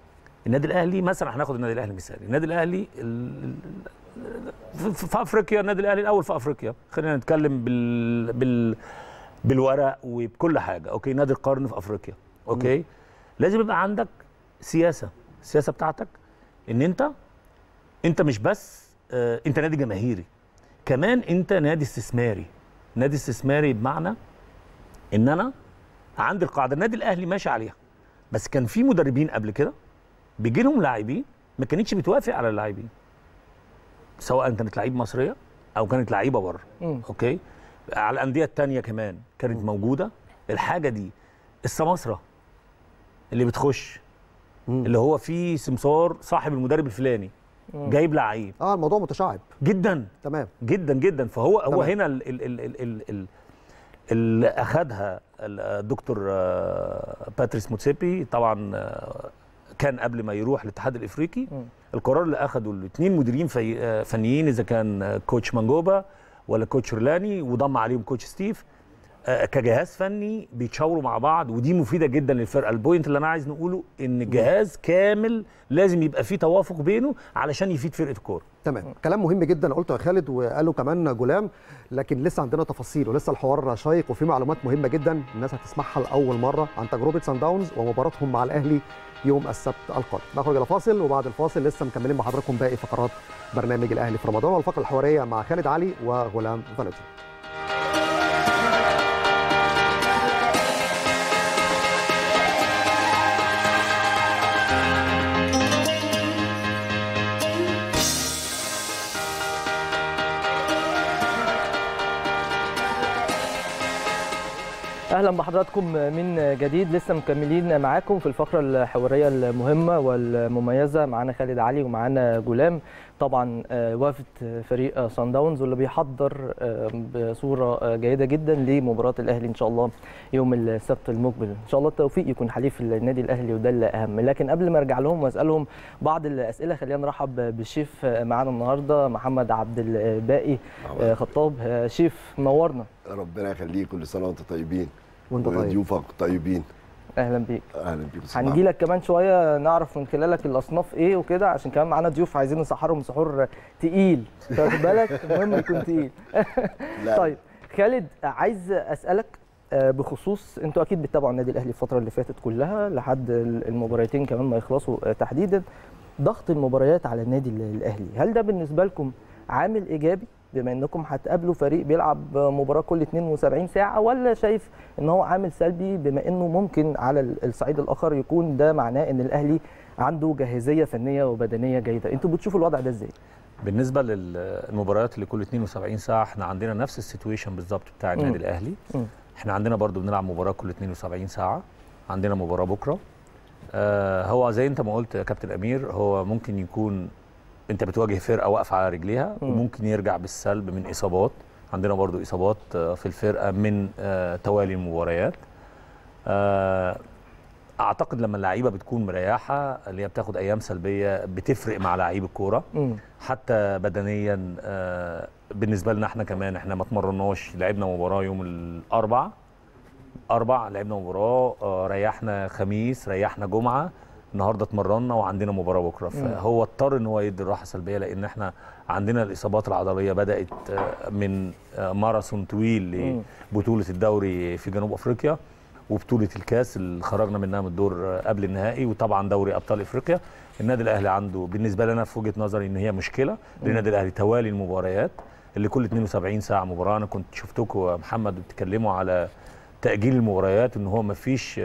[SPEAKER 4] النادي الاهلي مثلا هناخد النادي الاهلي مثال النادي الاهلي ال- في, في افريقيا النادي الاهلي الاول في افريقيا خلينا نتكلم بال, بال بالورق وبكل حاجه اوكي نادي القرن في افريقيا اوكي لازم يبقى عندك سياسه السياسه بتاعتك ان انت انت مش بس آه انت نادي جماهيري كمان انت نادي استثماري نادي استثماري بمعنى ان انا عندي القاعده النادي الاهلي ماشي عليها بس كان في مدربين قبل كده بيجي لهم لاعبين ما كانتش بتوافق على اللاعبين سواء كانت لعيب مصريه او كانت لعيبه بره
[SPEAKER 1] مم.
[SPEAKER 4] اوكي على الانديه التانية كمان كانت موجوده الحاجه دي السماسره اللي بتخش
[SPEAKER 5] مم.
[SPEAKER 4] اللي هو فيه سمسار صاحب المدرب الفلاني
[SPEAKER 1] مم.
[SPEAKER 4] جايب لعيب
[SPEAKER 5] اه الموضوع متشعب
[SPEAKER 4] جدا
[SPEAKER 5] تمام
[SPEAKER 4] جدا جدا فهو هو
[SPEAKER 5] تمام.
[SPEAKER 4] هنا ال- ال- ال- ال- ال- ال- اللي اخذها الدكتور آه، باتريس موتسيبي طبعا آه، كان قبل ما يروح الاتحاد الافريقي
[SPEAKER 1] مم.
[SPEAKER 4] القرار اللي اخذه الاثنين مديرين في آه، فنيين اذا كان آه، كوتش مانجوبا ولا كوتش رولاني وضم عليهم كوتش ستيف آه، كجهاز فني بيتشاوروا مع بعض ودي مفيده جدا للفرقه البوينت اللي انا عايز نقوله ان جهاز كامل لازم يبقى فيه توافق بينه علشان يفيد فرقه الكوره
[SPEAKER 5] تمام كلام مهم جدا قلته يا خالد وقاله كمان جولام لكن لسه عندنا تفاصيل ولسه الحوار شيق وفي معلومات مهمه جدا الناس هتسمعها لاول مره عن تجربه سان داونز ومباراتهم مع الاهلي يوم السبت القادم نخرج الى فاصل وبعد الفاصل لسه مكملين مع حضراتكم باقي فقرات برنامج الاهلي في رمضان والفقره الحواريه مع خالد علي وغلام فالنتين
[SPEAKER 1] اهلا بحضراتكم من جديد لسه مكملين معاكم في الفقره الحواريه المهمه والمميزه معانا خالد علي ومعانا جولام طبعا آه، وافد فريق آه، صن داونز واللي بيحضر آه، بصوره آه، جيده جدا لمباراه الاهلي ان شاء الله يوم السبت المقبل ان شاء الله التوفيق يكون حليف النادي الاهلي وده الاهم لكن قبل ما ارجع لهم واسالهم بعض الاسئله خلينا نرحب بالشيف آه، معانا النهارده محمد عبد الباقي آه، خطاب آه، شيف منورنا
[SPEAKER 6] ربنا يخليك كل سنه وانتم طيبين
[SPEAKER 5] وانت طيب
[SPEAKER 6] وضيوفك طيبين
[SPEAKER 1] اهلا بيك
[SPEAKER 6] اهلا بيكم
[SPEAKER 1] هنجي لك كمان شويه نعرف من خلالك الاصناف ايه وكده عشان كمان معانا ضيوف عايزين نسحرهم سحور تقيل خد بالك المهم يكون تقيل
[SPEAKER 6] لا.
[SPEAKER 1] طيب خالد عايز اسالك آه، بخصوص انتوا اكيد بتتابعوا النادي الاهلي الفتره اللي فاتت كلها لحد المباراتين كمان ما يخلصوا آه، تحديدا ضغط المباريات على النادي ال- الاهلي هل ده بالنسبه لكم عامل ايجابي بما انكم هتقابلوا فريق بيلعب مباراه كل 72 ساعه ولا شايف ان هو عامل سلبي بما انه ممكن على ال- الصعيد الاخر يكون ده معناه ان الاهلي عنده جاهزيه فنيه وبدنيه جيده انتوا بتشوفوا الوضع ده ازاي
[SPEAKER 4] بالنسبه للمباريات اللي كل 72 ساعه احنا عندنا نفس السيتويشن بالظبط بتاع النادي
[SPEAKER 1] مم.
[SPEAKER 4] الاهلي
[SPEAKER 1] مم.
[SPEAKER 4] احنا عندنا برضو بنلعب مباراه كل 72 ساعه عندنا مباراه بكره آه هو زي انت ما قلت يا كابتن امير هو ممكن يكون انت بتواجه فرقه واقفه على رجليها
[SPEAKER 1] مم.
[SPEAKER 4] وممكن يرجع بالسلب من اصابات عندنا برضو اصابات آه، في الفرقه من آه توالي المباريات آه اعتقد لما اللعيبه بتكون مريحه اللي هي بتاخد ايام سلبيه بتفرق مع لعيب الكوره
[SPEAKER 1] مم.
[SPEAKER 4] حتى بدنيا آه، بالنسبه لنا احنا كمان احنا ما اتمرناش لعبنا مباراه يوم الاربع اربع لعبنا مباراه آه، ريحنا خميس ريحنا جمعه النهارده اتمرنا وعندنا مباراه بكره فهو اضطر ان هو يدي الراحه سلبيه لان احنا عندنا الاصابات العضليه بدات آه، من آه، ماراثون طويل
[SPEAKER 1] مم.
[SPEAKER 4] لبطوله الدوري في جنوب افريقيا وبطوله الكاس اللي خرجنا منها من الدور آه، قبل النهائي وطبعا دوري ابطال افريقيا النادي الاهلي عنده بالنسبه لنا في وجهه نظري ان هي مشكله للنادي الاهلي توالي المباريات اللي كل 72 ساعه مباراه انا كنت شفتكم يا محمد بتتكلموا على تاجيل المباريات ان هو ما فيش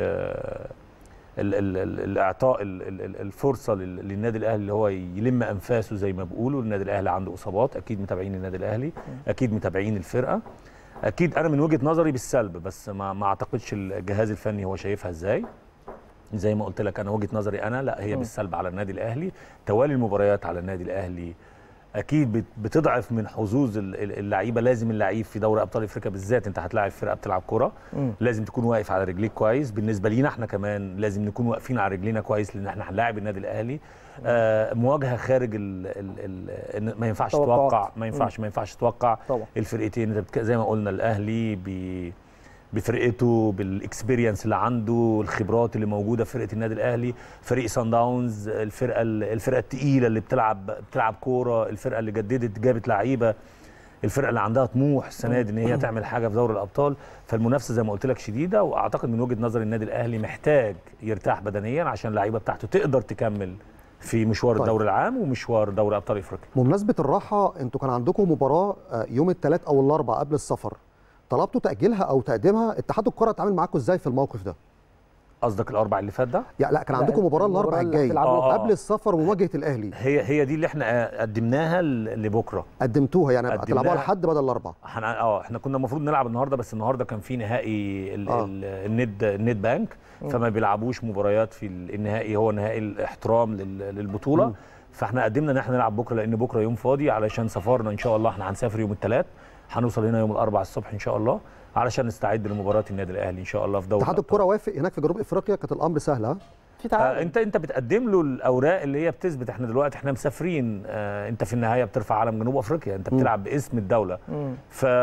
[SPEAKER 4] ال ال ال الاعطاء ال ال ال الفرصه لل- للنادي الاهلي اللي هو يلم انفاسه زي ما بيقولوا النادي الاهلي عنده اصابات اكيد متابعين النادي الاهلي اكيد متابعين الفرقه اكيد انا من وجهه نظري بالسلب بس ما ما اعتقدش الجهاز الفني هو شايفها ازاي زي ما قلت لك انا وجهه نظري انا لا هي
[SPEAKER 1] مم.
[SPEAKER 4] بالسلب على النادي الاهلي توالي المباريات على النادي الاهلي اكيد بت- بتضعف من حظوظ ال- ال- اللعيبه لازم اللعيب في دوري ابطال افريقيا بالذات انت هتلاعب فرقه بتلعب كوره
[SPEAKER 1] مم.
[SPEAKER 4] لازم تكون واقف على رجليك كويس بالنسبه لينا احنا كمان لازم نكون واقفين على رجلينا كويس لان احنا هنلاعب النادي الاهلي آه مواجهه خارج ال ال ال ما ينفعش
[SPEAKER 1] توقعات.
[SPEAKER 4] تتوقع ما ينفعش ما ينفعش تتوقع
[SPEAKER 1] طبعا
[SPEAKER 4] الفرقتين انت بتك- زي ما قلنا الاهلي بي بفرقته بالاكسبيرينس اللي عنده الخبرات اللي موجوده في فرقه النادي الاهلي فريق سان داونز الفرقه الفرقه الثقيله اللي بتلعب بتلعب كوره الفرقه اللي جددت جابت لعيبه الفرقه اللي عندها طموح السنه دي ان هي تعمل حاجه في دوري الابطال فالمنافسه زي ما قلت لك شديده واعتقد من وجهه نظر النادي الاهلي محتاج يرتاح بدنيا عشان اللعيبه بتاعته تقدر تكمل في مشوار
[SPEAKER 5] طيب.
[SPEAKER 4] الدوري العام ومشوار دوري ابطال افريقيا
[SPEAKER 5] بمناسبه الراحه انتوا كان عندكم مباراه آه، يوم الثلاث او الاربع قبل السفر طلبتوا تاجيلها او تقديمها اتحاد الكره اتعامل معاكم ازاي في الموقف ده
[SPEAKER 4] قصدك الاربع اللي فات ده
[SPEAKER 5] يعني لا كان
[SPEAKER 1] لا،
[SPEAKER 5] عندكم مباراه
[SPEAKER 1] المباراة
[SPEAKER 5] الاربع
[SPEAKER 1] اللي
[SPEAKER 5] الجاي
[SPEAKER 1] هتلعبوها.
[SPEAKER 4] آه، آه.
[SPEAKER 5] قبل السفر ومواجهه الاهلي
[SPEAKER 4] هي هي دي اللي احنا قدمناها ل- لبكره
[SPEAKER 5] قدمتوها يعني
[SPEAKER 4] قدمناها.
[SPEAKER 5] هتلعبوها لحد بدل الاربع
[SPEAKER 4] احنا اه احنا كنا المفروض نلعب النهارده بس النهارده كان في نهائي ال-
[SPEAKER 5] آه.
[SPEAKER 4] ال- النت النت بانك فما بيلعبوش مباريات في ال- النهائي هو نهائي الاحترام لل- للبطوله
[SPEAKER 5] مم.
[SPEAKER 4] فاحنا قدمنا ان احنا نلعب بكره لان بكره يوم فاضي علشان سفرنا ان شاء الله احنا هنسافر يوم الثلاث هنوصل هنا يوم الاربعاء الصبح ان شاء الله علشان نستعد لمباراه النادي الاهلي ان شاء الله في دوري
[SPEAKER 5] اتحاد
[SPEAKER 4] الأبطال.
[SPEAKER 5] الكره وافق هناك في جنوب افريقيا كانت الامر سهل ها
[SPEAKER 1] في
[SPEAKER 4] آه
[SPEAKER 1] تعاون
[SPEAKER 4] انت انت بتقدم له الاوراق اللي هي بتثبت احنا دلوقتي احنا مسافرين آه انت في النهايه بترفع علم جنوب افريقيا انت
[SPEAKER 5] مم.
[SPEAKER 4] بتلعب باسم الدوله
[SPEAKER 1] مم.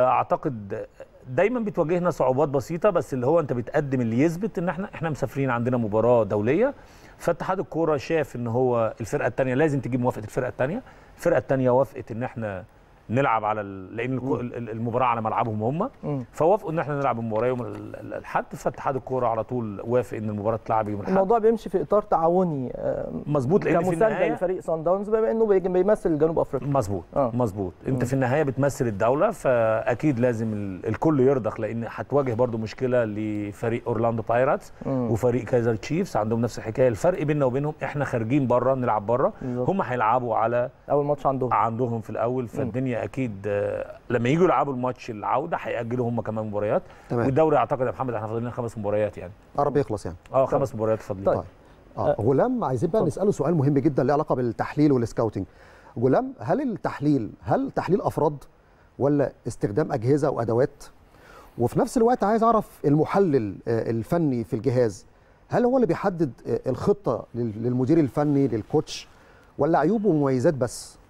[SPEAKER 4] فاعتقد دايما بتواجهنا صعوبات بسيطه بس اللي هو انت بتقدم اللي يثبت ان احنا احنا مسافرين عندنا مباراه دوليه فاتحاد الكوره شاف ان هو الفرقه الثانيه لازم تجيب موافقه الفرقه الثانيه الفرقه الثانيه وافقت ان احنا نلعب على ال... لان الكو- ال- ال- المباراه على ملعبهم هم
[SPEAKER 1] مم.
[SPEAKER 4] فوافقوا ان احنا نلعب المباراه يوم ال- ال- الاحد فاتحاد الكوره على طول وافق ان المباراه تلعب يوم الاحد
[SPEAKER 1] الموضوع بيمشي في اطار تعاوني آه،
[SPEAKER 4] مظبوط لان في
[SPEAKER 1] كمسانده
[SPEAKER 4] النهايه
[SPEAKER 1] لفريق سان داونز بما انه بيجي- بيمثل جنوب افريقيا
[SPEAKER 4] مظبوط
[SPEAKER 1] آه.
[SPEAKER 4] مظبوط انت
[SPEAKER 1] مم.
[SPEAKER 4] في النهايه بتمثل الدوله فاكيد لازم ال- الكل يرضخ لان هتواجه برضو مشكله لفريق اورلاندو بايراتس
[SPEAKER 1] مم.
[SPEAKER 4] وفريق كايزر تشيفز عندهم نفس الحكايه الفرق بيننا وبينهم احنا خارجين بره نلعب بره
[SPEAKER 1] بالظبط.
[SPEAKER 4] هم هيلعبوا على
[SPEAKER 1] اول ماتش عندهم
[SPEAKER 4] عندهم في الاول فالدنيا اكيد آه، لما يجوا يلعبوا الماتش العوده هياجلوا هم كمان مباريات
[SPEAKER 5] تمام
[SPEAKER 4] والدوري اعتقد يا محمد احنا فاضل لنا خمس مباريات يعني
[SPEAKER 5] قرب يخلص يعني
[SPEAKER 4] اه خمس مباريات فاضلين
[SPEAKER 1] طيب.
[SPEAKER 5] طيب اه غلام عايزين بقى نساله سؤال مهم جدا له علاقه بالتحليل والسكاوتنج غلام هل التحليل هل تحليل افراد ولا استخدام اجهزه وادوات وفي نفس الوقت عايز اعرف المحلل آه، الفني في الجهاز هل هو اللي بيحدد آه، الخطه لل- للمدير الفني للكوتش ولا عيوب ومميزات بس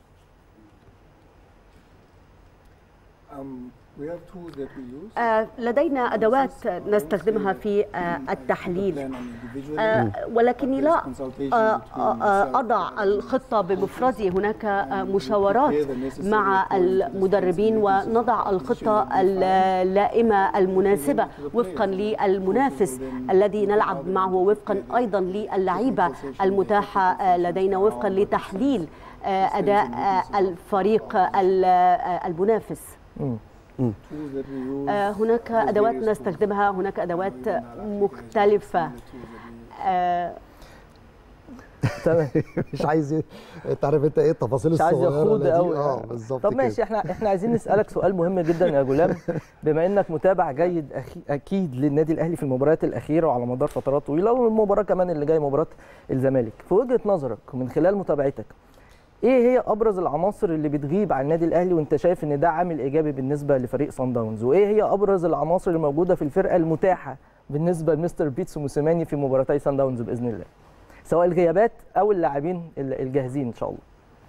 [SPEAKER 2] Um, we have tools that we use.
[SPEAKER 3] آه، لدينا أدوات نستخدمها في آه، التحليل
[SPEAKER 2] Plan on individual
[SPEAKER 3] آه، ولكني لا
[SPEAKER 2] consultation
[SPEAKER 3] آه،
[SPEAKER 2] between
[SPEAKER 3] آه، آه،
[SPEAKER 2] myself
[SPEAKER 3] أضع الخطة بمفردي هناك آه، مشاورات مع المدربين ونضع الخطة اللائمة المناسبة وفقا للمنافس الذي نلعب معه وفقا أيضا للعيبة المتاحة آه، لدينا وفقا لتحليل آه، أداء آه، الفريق ال- آه، المنافس
[SPEAKER 1] مم.
[SPEAKER 2] tools that we use.
[SPEAKER 3] آه، هناك أدوات نستخدمها هناك أدوات مختلفة آه،
[SPEAKER 1] تمام
[SPEAKER 5] مش عايز إيه؟ انت عارف انت ايه التفاصيل
[SPEAKER 1] مش عايز
[SPEAKER 5] الصغيره
[SPEAKER 1] يخوض
[SPEAKER 5] دي؟
[SPEAKER 1] قوي
[SPEAKER 5] اه
[SPEAKER 1] يعني.
[SPEAKER 5] بالظبط
[SPEAKER 1] طب
[SPEAKER 5] كده.
[SPEAKER 1] ماشي احنا احنا عايزين نسالك سؤال مهم جدا يا غلام بما انك متابع جيد أخي اكيد للنادي الاهلي في المباريات الاخيره وعلى مدار فترات طويله والمباراه كمان اللي جايه مباراه الزمالك في وجهه نظرك ومن خلال متابعتك ايه هي ابرز العناصر اللي بتغيب عن النادي الاهلي وانت شايف ان ده عامل ايجابي بالنسبه لفريق صن داونز وايه هي ابرز العناصر اللي موجوده في الفرقه المتاحه بالنسبه لمستر بيتسو موسيماني في مباراتي صن داونز باذن الله سواء الغيابات او اللاعبين الجاهزين ان شاء الله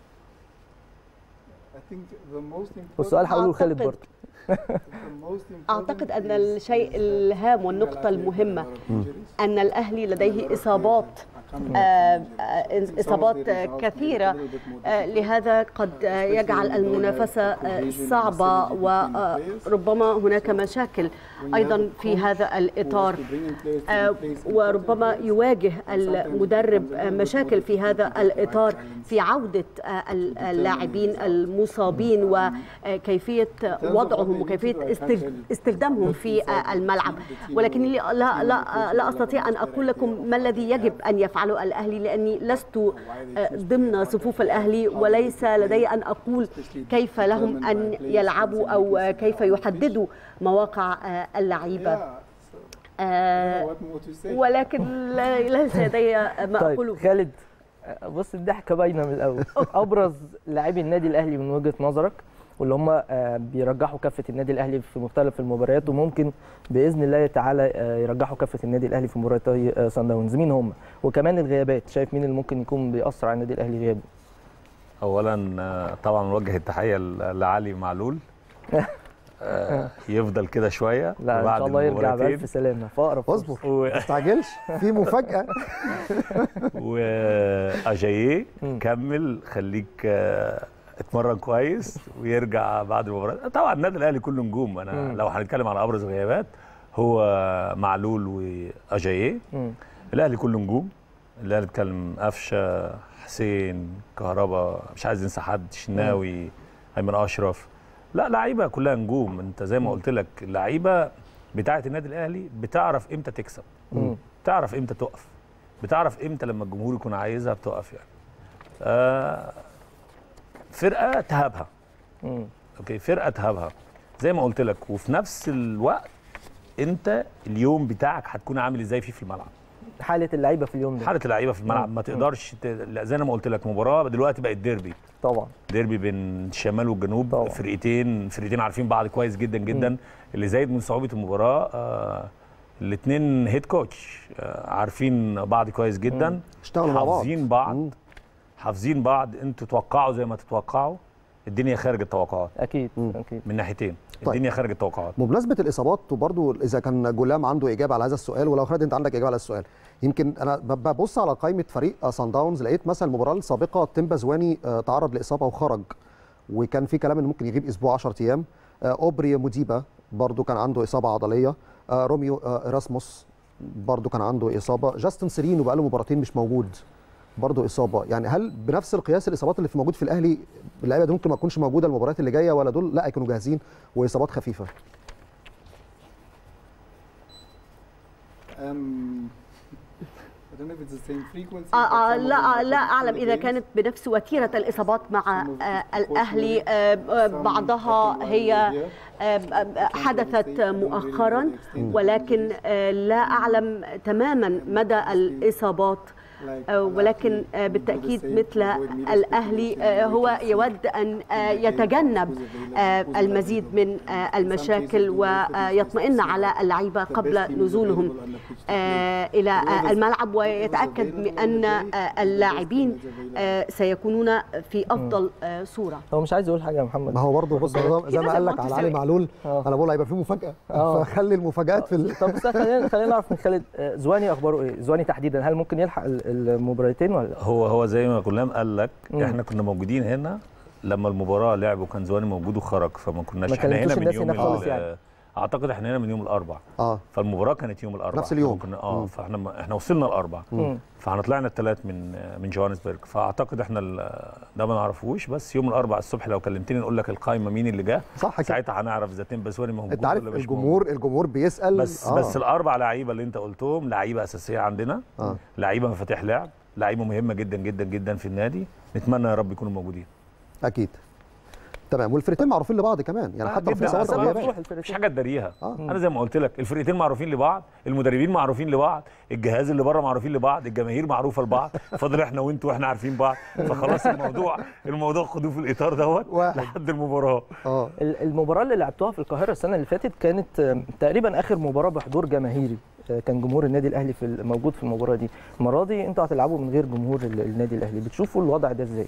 [SPEAKER 2] I think the most important.
[SPEAKER 1] والسؤال هقوله لخالد
[SPEAKER 3] أعتقد-
[SPEAKER 1] برضه
[SPEAKER 2] the most important
[SPEAKER 3] أعتقد أن
[SPEAKER 2] is
[SPEAKER 3] الشيء الهام والنقطة المهمة أن الأهلي لديه إصابات آه، آه، إصابات آه، كثيرة آه، لهذا قد آه، يجعل المنافسة آه، صعبة وربما هناك مشاكل أيضا في هذا الإطار آه، وربما يواجه المدرب آه، مشاكل في هذا الإطار في عودة آه، اللاعبين المصابين وكيفية وضعهم وكيفية استخ- استخدامهم في آه، الملعب ولكني لا لا لا, لا أستطيع أن أقول لكم ما الذي يجب أن يفعله الأهلي لأني لست آه، ضمن صفوف الأهلي وليس لدي أن أقول كيف لهم أن يلعبوا أو آه، كيف يحددوا مواقع آه، اللعيبة آه، ولكن لا- ليس لدي ما أقوله
[SPEAKER 1] طيب خالد بص الضحكه باينه من الاول ابرز لاعبي النادي الاهلي من وجهه نظرك واللي هم آه، بيرجحوا كفه النادي الاهلي في مختلف المباريات وممكن باذن الله تعالى آه، يرجحوا كفه النادي الاهلي في مباراتي آه، سان داونز مين هم وكمان الغيابات شايف مين اللي ممكن يكون بيأثر على النادي الاهلي غيابه
[SPEAKER 4] اولا آه، طبعا نوجه التحيه ل- لعلي معلول آه يفضل كده شويه
[SPEAKER 1] لا ان شاء الله يرجع بألف سلامه في اقرب
[SPEAKER 5] اصبر و... ما تستعجلش في مفاجاه
[SPEAKER 4] واجاييه كمل خليك آه اتمرن كويس ويرجع بعد المباراه طبعا النادي الاهلي كله نجوم انا م. لو هنتكلم على ابرز الغيابات هو معلول واجاييه الاهلي كله نجوم الاهلي بيتكلم قفشه حسين كهربا مش عايز انسى حد شناوي ايمن اشرف لا لعيبه كلها نجوم انت زي ما قلت لك اللعيبه بتاعه النادي الاهلي بتعرف امتى تكسب بتعرف امتى تقف بتعرف امتى لما الجمهور يكون عايزها بتقف يعني آه فرقه تهابها اوكي فرقه تهابها زي ما قلت لك وفي نفس الوقت انت اليوم بتاعك هتكون عامل ازاي فيه في الملعب
[SPEAKER 1] حاله اللعيبه في اليوم ده
[SPEAKER 4] حاله اللعيبه في الملعب ما تقدرش ت... زي ما قلت لك مباراه دلوقتي بقت ديربي
[SPEAKER 1] طبعا
[SPEAKER 4] ديربي بين الشمال والجنوب طبعا. فرقتين فرقتين عارفين بعض كويس جدا جدا م. اللي زايد من صعوبه المباراه آه الاثنين هيد كوتش آه عارفين بعض كويس جدا
[SPEAKER 5] اشتغلوا مع بعض
[SPEAKER 4] حافظين بعض م. حافظين بعض انتوا توقعوا زي ما تتوقعوا الدنيا خارج التوقعات
[SPEAKER 1] اكيد م. اكيد
[SPEAKER 4] من ناحيتين طيب. الدنيا خارج التوقعات
[SPEAKER 5] بمناسبه الاصابات وبرضو اذا كان جولام عنده اجابه على هذا السؤال ولو خالد انت عندك اجابه على السؤال يمكن انا ببص على قائمه فريق سان داونز لقيت مثلا المباراه السابقه تيمبا زواني تعرض لاصابه وخرج وكان في كلام انه ممكن يغيب اسبوع 10 ايام اوبري موديبا برضو كان عنده اصابه عضليه روميو اراسموس برضو كان عنده اصابه جاستن سيرينو بقى له مباراتين مش موجود برضه اصابه يعني هل بنفس القياس الاصابات اللي في موجود في الاهلي اللعيبه دي ممكن ما تكونش موجوده المباريات اللي جايه ولا دول لا يكونوا جاهزين واصابات خفيفه
[SPEAKER 3] آه آه لا لا اعلم اذا كانت بنفس وتيره الاصابات مع آه الاهلي آه بعضها هي حدثت مؤخرا ولكن لا اعلم تماما مدى الاصابات ولكن بالتاكيد مثل الاهلي هو يود ان يتجنب المزيد من المشاكل ويطمئن على اللعيبه قبل نزولهم الى الملعب ويتاكد ان اللاعبين سيكونون في افضل صوره
[SPEAKER 1] هو مش عايز يقول حاجه يا محمد
[SPEAKER 5] ما هو برضه بص زي ما قال لك على علي معلول انا بقول هيبقى في مفاجاه فخلي المفاجات في ال...
[SPEAKER 1] طب خلينا خلينا نعرف من خالد زواني اخباره ايه زواني تحديدا هل ممكن يلحق المباراتين ولا
[SPEAKER 4] هو هو زي ما كلام قال لك احنا كنا موجودين هنا لما المباراه لعب وكان زواني موجود وخرج فما كناش
[SPEAKER 1] ما
[SPEAKER 4] احنا هنا من يوم
[SPEAKER 1] هنا خالص يعني.
[SPEAKER 4] اعتقد احنا هنا من يوم الاربعاء
[SPEAKER 5] اه
[SPEAKER 4] فالمباراه كانت يوم الاربعاء
[SPEAKER 5] نفس اليوم
[SPEAKER 4] كنا اه فاحنا احنا وصلنا الاربعاء فاحنا طلعنا الثلاث من من جوهانسبرج فاعتقد احنا ده ما نعرفوش بس يوم الاربعاء الصبح لو كلمتني نقول لك القائمه مين اللي جه
[SPEAKER 5] صح
[SPEAKER 4] ساعتها هنعرف اذا تيم بسواني موجود
[SPEAKER 5] انت عارف
[SPEAKER 4] ولا مش
[SPEAKER 5] الجمهور
[SPEAKER 4] موجود.
[SPEAKER 5] الجمهور بيسال
[SPEAKER 4] بس آه. بس الاربع لعيبه اللي انت قلتهم لعيبه اساسيه عندنا
[SPEAKER 5] آه.
[SPEAKER 4] لعيبه مفاتيح لعب لعيبه مهمه جدا جدا جدا في النادي نتمنى يا رب يكونوا موجودين
[SPEAKER 5] اكيد تمام والفرقتين معروفين لبعض كمان يعني
[SPEAKER 4] آه
[SPEAKER 5] حتى لو في
[SPEAKER 4] جداً.
[SPEAKER 5] اصابات
[SPEAKER 4] أصلاً
[SPEAKER 5] وغيابات
[SPEAKER 4] مفيش حاجه تداريها
[SPEAKER 5] آه.
[SPEAKER 4] انا زي ما قلت لك الفرقتين معروفين لبعض المدربين معروفين لبعض الجهاز اللي بره معروفين لبعض الجماهير معروفه لبعض فاضل احنا وانتوا واحنا عارفين بعض فخلاص الموضوع الموضوع خدوه في الاطار دوت
[SPEAKER 5] واحد.
[SPEAKER 4] لحد المباراه
[SPEAKER 5] اه
[SPEAKER 1] ال- المباراه اللي لعبتوها في القاهره السنه اللي فاتت كانت آه، تقريبا اخر مباراه بحضور جماهيري آه، كان جمهور النادي الاهلي في ال- موجود في المباراه دي المره دي انتوا هتلعبوا من غير جمهور ال- النادي الاهلي بتشوفوا الوضع ده ازاي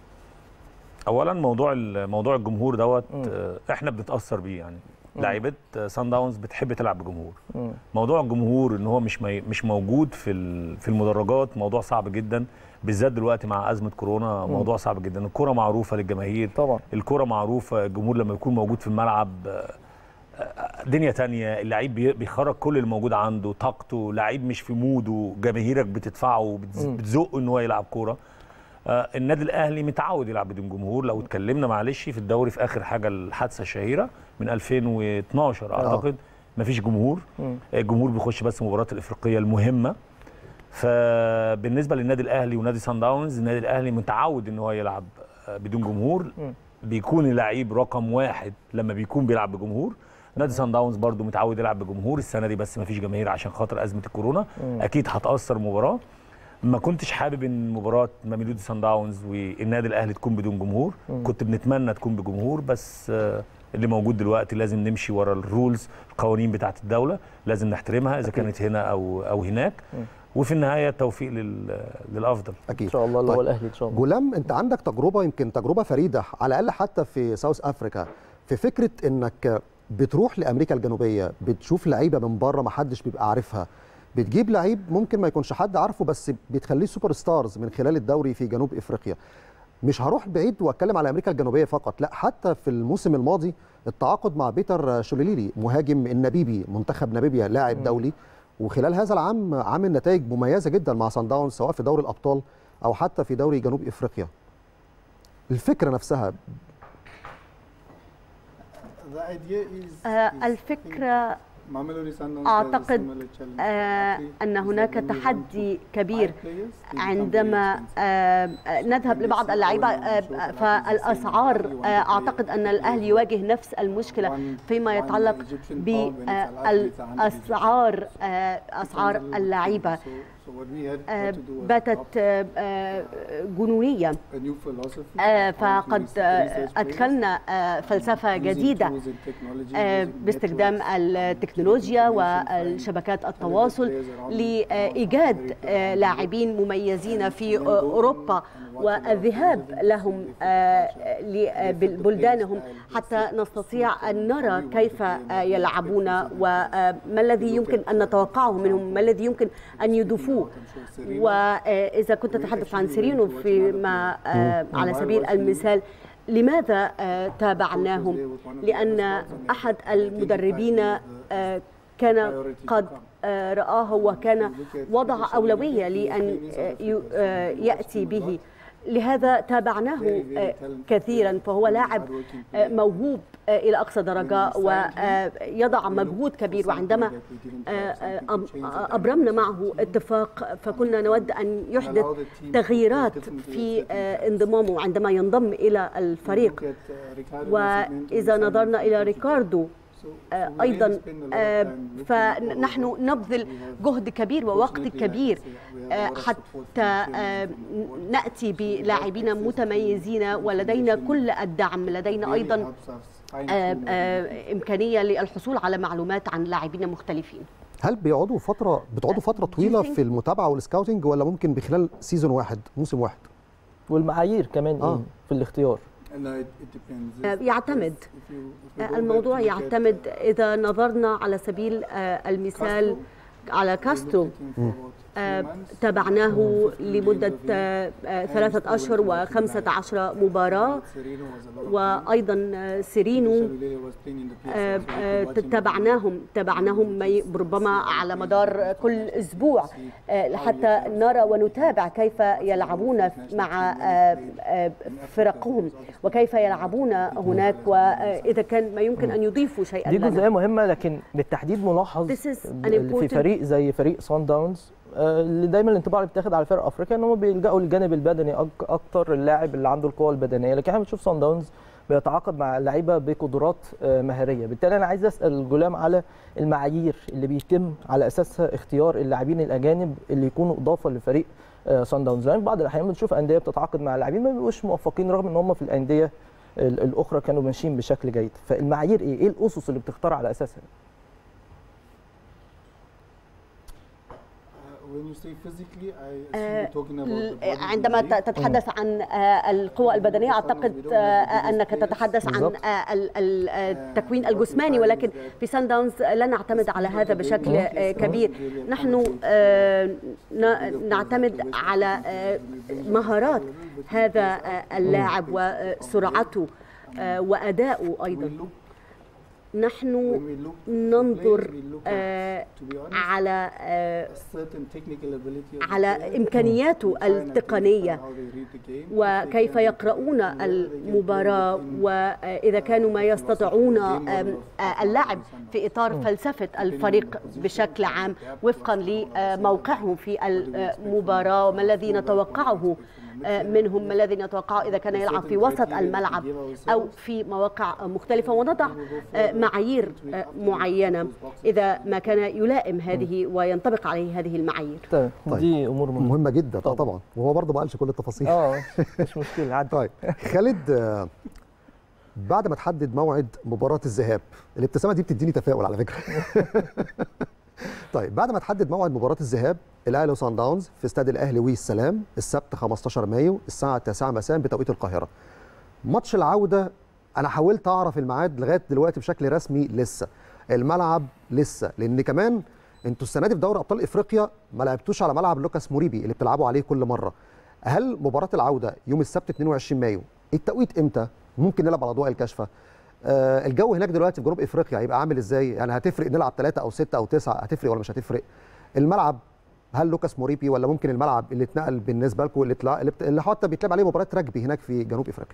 [SPEAKER 4] اولا موضوع ال- موضوع الجمهور دوت
[SPEAKER 1] مم.
[SPEAKER 4] آه، احنا بنتاثر بيه يعني لعيبه سان داونز بتحب تلعب بجمهور
[SPEAKER 1] مم.
[SPEAKER 4] موضوع الجمهور ان هو مش مي مش موجود في ال- في المدرجات موضوع صعب جدا بالذات دلوقتي مع ازمه كورونا موضوع صعب جدا الكره معروفه للجماهير
[SPEAKER 1] طبعا
[SPEAKER 4] الكره معروفه الجمهور لما يكون موجود في الملعب آه، آه، دنيا تانية اللعيب بي- بيخرج كل اللي موجود عنده طاقته لعيب مش في موده جماهيرك بتدفعه بتز-
[SPEAKER 1] مم.
[SPEAKER 4] بتزقه ان هو يلعب كوره آه، النادي الاهلي متعود يلعب بدون جمهور لو اتكلمنا معلش في الدوري في اخر حاجه الحادثه الشهيره من 2012 اعتقد مفيش جمهور
[SPEAKER 1] مم.
[SPEAKER 4] الجمهور بيخش بس المباريات الافريقيه المهمه فبالنسبه للنادي الاهلي ونادي سان داونز النادي الاهلي متعود ان هو يلعب آه، بدون جمهور
[SPEAKER 1] مم.
[SPEAKER 4] بيكون اللعيب رقم واحد لما بيكون بيلعب بجمهور نادي سان داونز برضو متعود يلعب بجمهور السنه دي بس ما فيش جماهير عشان خاطر ازمه الكورونا
[SPEAKER 1] مم.
[SPEAKER 4] اكيد هتاثر المباراه ما كنتش حابب ان مباراه ماميلودي سان داونز والنادي الاهلي تكون بدون جمهور
[SPEAKER 1] مم.
[SPEAKER 4] كنت بنتمنى تكون بجمهور بس آه، اللي موجود دلوقتي لازم نمشي ورا الرولز القوانين بتاعه الدوله لازم نحترمها اذا كانت هنا او او هناك
[SPEAKER 1] مم.
[SPEAKER 4] وفي النهايه التوفيق لل- للافضل
[SPEAKER 5] اكيد
[SPEAKER 1] ان شاء الله اللي هو
[SPEAKER 5] طيب.
[SPEAKER 1] الاهلي ان شاء الله
[SPEAKER 5] جولام انت عندك تجربه يمكن تجربه فريده على الاقل حتى في ساوث افريكا في فكره انك بتروح لامريكا الجنوبيه بتشوف لعيبه من بره ما حدش بيبقى عارفها بتجيب لعيب ممكن ما يكونش حد عارفه بس بتخليه سوبر ستارز من خلال الدوري في جنوب افريقيا مش هروح بعيد واتكلم على امريكا الجنوبيه فقط لا حتى في الموسم الماضي التعاقد مع بيتر شوليلي مهاجم النبيبي منتخب ناميبيا لاعب دولي وخلال هذا العام عامل نتائج مميزه جدا مع سان داونز سواء في دوري الابطال او حتى في دوري جنوب افريقيا الفكره نفسها
[SPEAKER 3] الفكره أعتقد أن هناك تحدي كبير عندما نذهب لبعض اللعيبة فالأسعار أعتقد أن الأهلي يواجه نفس المشكلة فيما يتعلق بالأسعار أسعار اللعيبة باتت جنونية فقد أدخلنا فلسفة جديدة باستخدام التكنولوجيا والشبكات التواصل لإيجاد لاعبين مميزين في أوروبا والذهاب لهم بلدانهم حتى نستطيع أن نرى كيف يلعبون وما الذي يمكن أن نتوقعه منهم ما الذي يمكن أن يضيفوه وإذا كنت تتحدث عن سيرينو فيما على سبيل المثال لماذا تابعناهم؟ لأن أحد المدربين كان قد رآه وكان وضع أولوية لأن يأتي به لهذا تابعناه كثيرا فهو لاعب موهوب الى اقصى درجه ويضع مجهود كبير وعندما ابرمنا معه اتفاق فكنا نود ان يحدث تغييرات في انضمامه عندما ينضم الى الفريق واذا نظرنا الى ريكاردو ايضا فنحن نبذل جهد كبير ووقت كبير حتى ناتي بلاعبين متميزين ولدينا كل الدعم لدينا ايضا امكانيه للحصول على معلومات عن لاعبين مختلفين
[SPEAKER 5] هل بيقعدوا فتره بتقعدوا فتره طويله في المتابعه والسكاوتنج ولا ممكن بخلال سيزون واحد موسم واحد
[SPEAKER 1] والمعايير كمان آه. في الاختيار
[SPEAKER 3] يعتمد الموضوع يعتمد إذا نظرنا على سبيل المثال على كاسترو تابعناه لمدة ثلاثة أشهر وخمسة عشر مباراة وأيضا سيرينو تابعناهم تابعناهم ربما على مدار كل أسبوع حتى نرى ونتابع كيف يلعبون مع فرقهم وكيف يلعبون هناك وإذا كان ما يمكن أن يضيفوا شيئا
[SPEAKER 1] دي جزئية مهمة لكن بالتحديد ملاحظ في فريق زي فريق سان داونز اللي دايما الانطباع اللي بيتاخد على فرق افريقيا ان هم بيلجأوا للجانب البدني اكتر اللاعب اللي عنده القوه البدنيه لكن احنا بنشوف سان داونز بيتعاقد مع لعيبه بقدرات مهاريه بالتالي انا عايز اسال جولام على المعايير اللي بيتم على اساسها اختيار اللاعبين الاجانب اللي يكونوا اضافه لفريق سان داونز لان بعض الاحيان بنشوف انديه بتتعاقد مع لاعبين ما بيبقوش موفقين رغم ان هم في الانديه الاخرى كانوا ماشيين بشكل جيد فالمعايير ايه ايه الاسس اللي بتختار على اساسها
[SPEAKER 3] عندما تتحدث عن القوى البدنيه اعتقد انك تتحدث عن التكوين الجسماني ولكن في سان داونز لا نعتمد على هذا بشكل كبير نحن نعتمد على مهارات هذا اللاعب وسرعته واداؤه ايضا نحن ننظر آه على آه على امكانياته التقنيه وكيف يقرؤون المباراه واذا كانوا ما يستطيعون اللعب في اطار فلسفه الفريق بشكل عام وفقا لموقعهم في المباراه وما الذي نتوقعه منهم ما الذي نتوقعه اذا كان يلعب في وسط الملعب او في مواقع مختلفه ونضع معايير معينه اذا ما كان يلائم هذه وينطبق عليه هذه المعايير.
[SPEAKER 1] طيب دي امور مهمه,
[SPEAKER 5] مهمة جدا طبعا, طبعا. وهو برضه ما قالش كل التفاصيل
[SPEAKER 1] اه مش مشكله عادي
[SPEAKER 5] طيب خالد بعد ما تحدد موعد مباراه الذهاب الابتسامه دي بتديني تفاؤل على فكره طيب بعد ما تحدد موعد مباراه الذهاب الاهلي وصن داونز في استاد الاهلي والسلام السبت 15 مايو الساعه 9 مساء بتوقيت القاهره ماتش العوده انا حاولت اعرف الميعاد لغايه دلوقتي بشكل رسمي لسه الملعب لسه لان كمان انتوا السنه دي في دوري ابطال افريقيا ما لعبتوش على ملعب لوكاس موريبي اللي بتلعبوا عليه كل مره هل مباراه العوده يوم السبت 22 مايو التوقيت امتى ممكن نلعب على ضوء الكشفه آه الجو هناك دلوقتي في جنوب افريقيا هيبقى عامل ازاي يعني هتفرق نلعب ثلاثة او ستة او تسعة هتفرق ولا مش هتفرق الملعب هل لوكاس موريبي ولا ممكن الملعب اللي اتنقل بالنسبه لكم اللي تلا... اللي, بت... اللي حتى بيتلعب عليه مباراه رجبي هناك في جنوب افريقيا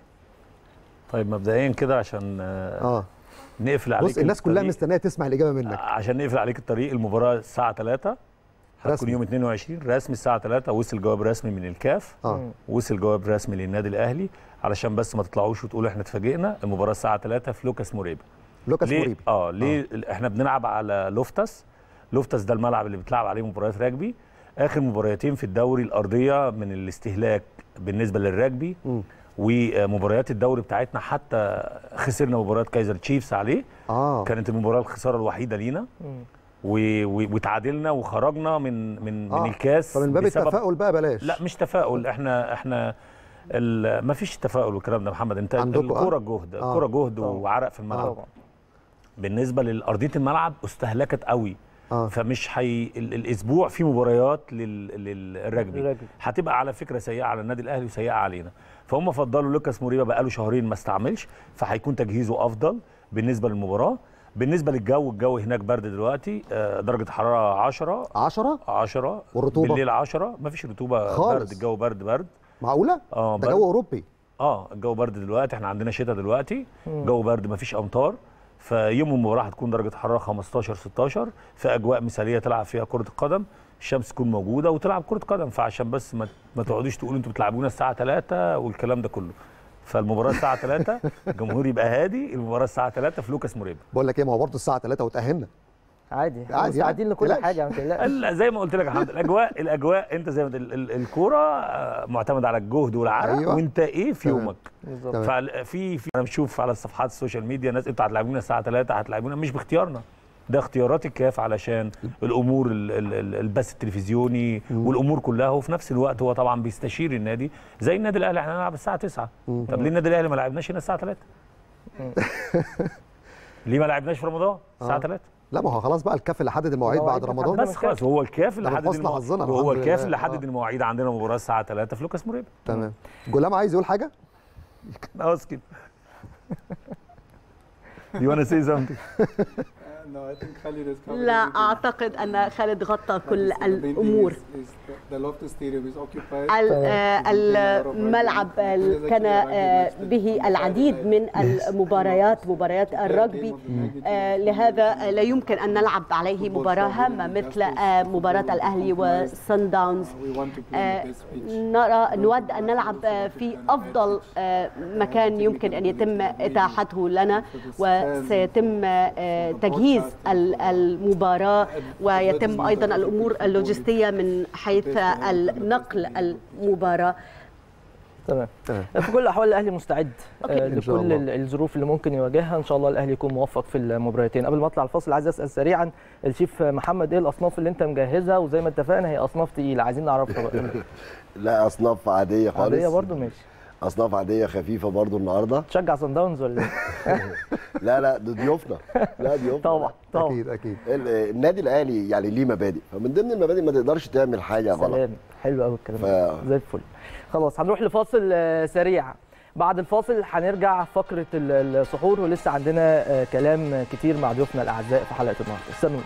[SPEAKER 4] طيب مبدئيا كده عشان آه
[SPEAKER 5] اه
[SPEAKER 4] نقفل عليك
[SPEAKER 5] بص الناس كلها
[SPEAKER 4] الطريق.
[SPEAKER 5] مستنيه تسمع الاجابه منك
[SPEAKER 4] عشان نقفل عليك الطريق المباراه الساعه 3 هتكون
[SPEAKER 5] رسمي.
[SPEAKER 4] يوم 22 رسمي الساعه 3 وصل جواب رسمي من الكاف
[SPEAKER 5] اه
[SPEAKER 4] وصل جواب رسمي للنادي الاهلي علشان بس ما تطلعوش وتقولوا احنا اتفاجئنا المباراه الساعه 3 في لوكاس موريبا
[SPEAKER 5] لوكاس
[SPEAKER 4] ليه
[SPEAKER 5] موريبي
[SPEAKER 4] اه ليه آه. احنا بنلعب على لوفتس لوفتس ده الملعب اللي بتلعب عليه مباريات راجبي اخر مباريتين في الدوري الارضيه من الاستهلاك بالنسبه للراجبي
[SPEAKER 5] مم.
[SPEAKER 4] ومباريات الدوري بتاعتنا حتى خسرنا مباراه كايزر تشيفز عليه
[SPEAKER 5] اه
[SPEAKER 4] كانت المباراه الخساره الوحيده لينا
[SPEAKER 1] مم.
[SPEAKER 4] و- و- وتعادلنا وخرجنا من من
[SPEAKER 5] آه.
[SPEAKER 4] من الكاس
[SPEAKER 5] فمن باب
[SPEAKER 4] بسبب-
[SPEAKER 5] التفاؤل بقى بلاش
[SPEAKER 4] لا مش تفاؤل احنا احنا ما فيش تفاؤل والكلام ده محمد انت
[SPEAKER 5] عندكم، آه؟
[SPEAKER 4] الكوره جهد
[SPEAKER 5] آه.
[SPEAKER 4] الكوره جهد
[SPEAKER 1] طبعا.
[SPEAKER 4] وعرق في الملعب
[SPEAKER 1] طبعا
[SPEAKER 4] بالنسبه لارضيه الملعب استهلكت قوي
[SPEAKER 5] اه
[SPEAKER 4] فمش حي... ال- الاسبوع في مباريات لل... للرجبي
[SPEAKER 1] الرجبي.
[SPEAKER 4] هتبقى على فكره سيئه على النادي الاهلي وسيئه علينا فهم فضلوا لوكاس موريبا بقاله شهرين ما استعملش فهيكون تجهيزه افضل بالنسبه للمباراه بالنسبه للجو الجو هناك برد دلوقتي آه، درجه حراره 10
[SPEAKER 5] 10
[SPEAKER 4] 10
[SPEAKER 5] والرطوبة؟
[SPEAKER 4] بالليل 10 مفيش رطوبه
[SPEAKER 5] خالص.
[SPEAKER 4] برد الجو برد برد
[SPEAKER 5] معقوله
[SPEAKER 4] اه
[SPEAKER 5] ده
[SPEAKER 4] برد
[SPEAKER 5] جو اوروبي
[SPEAKER 4] اه الجو برد دلوقتي احنا عندنا شتاء دلوقتي جو برد مفيش امطار فيوم المباراه هتكون درجه حراره 15 16 في اجواء مثاليه تلعب فيها كره القدم الشمس تكون موجوده وتلعب كره قدم فعشان بس ما, ما تقعدوش تقولوا انتوا بتلعبونا الساعه 3 والكلام ده كله فالمباراه الساعه 3 الجمهور يبقى هادي المباراه الساعه 3 في لوكاس موريبا
[SPEAKER 5] بقول لك ايه ما هو برضه الساعه 3 وتاهلنا
[SPEAKER 1] عادي احنا
[SPEAKER 5] عادي،
[SPEAKER 1] مستعدين
[SPEAKER 5] عادي.
[SPEAKER 1] لكل
[SPEAKER 5] تقلقش.
[SPEAKER 1] حاجه ما تقلقش
[SPEAKER 4] ال- زي ما قلت لك يا حمد الاجواء الاجواء انت زي ما ال- ال- الكوره آه، معتمد على الجهد والعرق
[SPEAKER 5] أيوة.
[SPEAKER 4] أيوة. وانت ايه في
[SPEAKER 5] تمام.
[SPEAKER 4] يومك
[SPEAKER 1] بالظبط
[SPEAKER 5] تمام.
[SPEAKER 4] ففي في انا بشوف على الصفحات السوشيال ميديا ناس انتوا هتلاعبونا الساعه 3 هتلاعبونا مش باختيارنا ده اختيارات الكاف علشان الامور ال- ال- ال- البث التلفزيوني والامور كلها وفي نفس الوقت هو طبعا بيستشير النادي زي النادي الاهلي احنا هنلعب الساعه 9 طب ليه النادي الاهلي ما لعبناش هنا الساعه 3 ليه ما لعبناش في رمضان الساعه
[SPEAKER 5] آه.
[SPEAKER 4] 3
[SPEAKER 5] لا ما هو خلاص بقى الكاف اللي حدد المواعيد بعد
[SPEAKER 1] المواعيد
[SPEAKER 5] رمضان
[SPEAKER 1] بتحدد.
[SPEAKER 4] بس خلاص هو الكاف اللي
[SPEAKER 5] ده
[SPEAKER 4] حدد
[SPEAKER 5] من حسن
[SPEAKER 4] المو...
[SPEAKER 5] حظنا،
[SPEAKER 4] وهو
[SPEAKER 5] الحمد
[SPEAKER 4] الكاف
[SPEAKER 5] لله.
[SPEAKER 4] اللي حدد
[SPEAKER 5] آه.
[SPEAKER 4] المواعيد عندنا مباراه الساعه 3 في لوكاس موريبا
[SPEAKER 5] تمام جولام عايز يقول حاجه
[SPEAKER 4] خلاص كده You wanna say something?
[SPEAKER 2] Uh, no, I think Khalid has covered
[SPEAKER 3] لا
[SPEAKER 2] everything.
[SPEAKER 3] أعتقد أن خالد غطى كل
[SPEAKER 2] The main thing
[SPEAKER 3] الأمور
[SPEAKER 2] is- is the- The Loftus Stadium is occupied.
[SPEAKER 3] ال- آه، الملعب ال- كان آه، به العديد من المباريات مباريات الرجبي آه، لهذا لا يمكن أن نلعب عليه مباراة هامة مثل آه، مباراة الأهلي وسان داونز
[SPEAKER 2] We want to play
[SPEAKER 3] آه،
[SPEAKER 2] on the best pitch.
[SPEAKER 3] نرى نود أن نلعب آه، في أفضل آه، مكان يمكن أن يتم إتاحته لنا وسيتم آه، تجهيز ال- المباراة ويتم أيضا الأمور اللوجستية من حيث النقل المباراة
[SPEAKER 1] تمام
[SPEAKER 5] تمام.
[SPEAKER 1] في كل الاحوال الاهلي مستعد
[SPEAKER 3] أوكي.
[SPEAKER 1] آه،
[SPEAKER 5] إن شاء
[SPEAKER 1] لكل
[SPEAKER 5] الله.
[SPEAKER 1] ال- الظروف اللي ممكن يواجهها ان شاء الله الاهلي يكون موفق في المباراتين قبل ما اطلع الفاصل عايز اسال سريعا الشيف محمد ايه الاصناف اللي انت مجهزها وزي ما اتفقنا هي اصناف تقيله عايزين نعرفها بقى
[SPEAKER 6] لا اصناف عاديه خالص
[SPEAKER 1] عاديه برضو ماشي
[SPEAKER 6] اصناف عاديه خفيفه برضو النهارده
[SPEAKER 1] تشجع صن داونز ولا إيه؟
[SPEAKER 6] لا لا ده ضيوفنا لا ضيوفنا
[SPEAKER 1] طبعا طبعا
[SPEAKER 5] اكيد اكيد
[SPEAKER 6] ال- النادي الاهلي يعني ليه مبادئ فمن ضمن المبادئ ما تقدرش تعمل حاجه غلط
[SPEAKER 1] سلام حلو قوي الكلام
[SPEAKER 6] ف-
[SPEAKER 1] ده زي الفل خلاص هنروح لفاصل آه، سريع بعد الفاصل هنرجع فقره ال- السحور ولسه عندنا آه، كلام كتير مع ضيوفنا الاعزاء في حلقه النهارده استنوا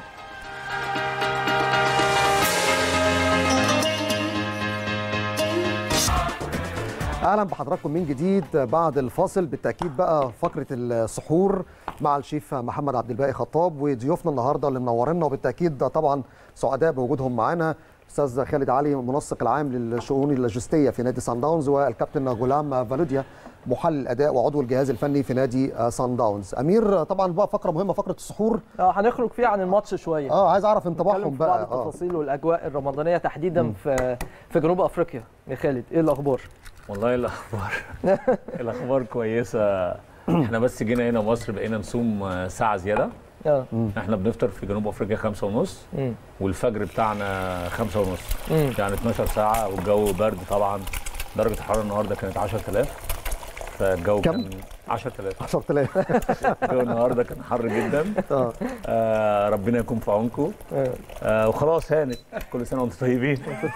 [SPEAKER 5] اهلا بحضراتكم من جديد بعد الفاصل بالتاكيد بقى فقره السحور مع الشيف محمد عبد الباقي خطاب وضيوفنا النهارده اللي منورنا وبالتاكيد ده طبعا سعداء بوجودهم معانا استاذ خالد علي المنسق العام للشؤون اللوجستيه في نادي سان داونز والكابتن غلام فالوديا محلل الاداء وعضو الجهاز الفني في نادي سان داونز امير طبعا بقى فقره مهمه فقره السحور
[SPEAKER 1] اه هنخرج فيها عن الماتش شويه
[SPEAKER 5] اه عايز اعرف
[SPEAKER 1] نتكلم
[SPEAKER 5] انطباعهم
[SPEAKER 1] في بعض
[SPEAKER 5] بقى اه
[SPEAKER 1] التفاصيل والاجواء الرمضانيه تحديدا في في جنوب افريقيا يا خالد ايه الاخبار
[SPEAKER 4] والله الاخبار الاخبار كويسه احنا بس جينا هنا مصر بقينا نصوم آه، ساعه زياده
[SPEAKER 1] اه
[SPEAKER 4] احنا بنفطر في جنوب افريقيا خمسة ونص
[SPEAKER 1] مم.
[SPEAKER 4] والفجر بتاعنا خمسة ونص
[SPEAKER 1] مم.
[SPEAKER 4] يعني 12 ساعه والجو برد طبعا درجه الحراره النهارده كانت 10000 فالجو
[SPEAKER 5] كم؟
[SPEAKER 4] كان 10000
[SPEAKER 5] 10000
[SPEAKER 4] الجو النهارده كان حر جدا
[SPEAKER 5] اه
[SPEAKER 4] آه ربنا يكون في عونكم
[SPEAKER 1] آه.
[SPEAKER 4] آه وخلاص هانت كل سنه وانتم طيبين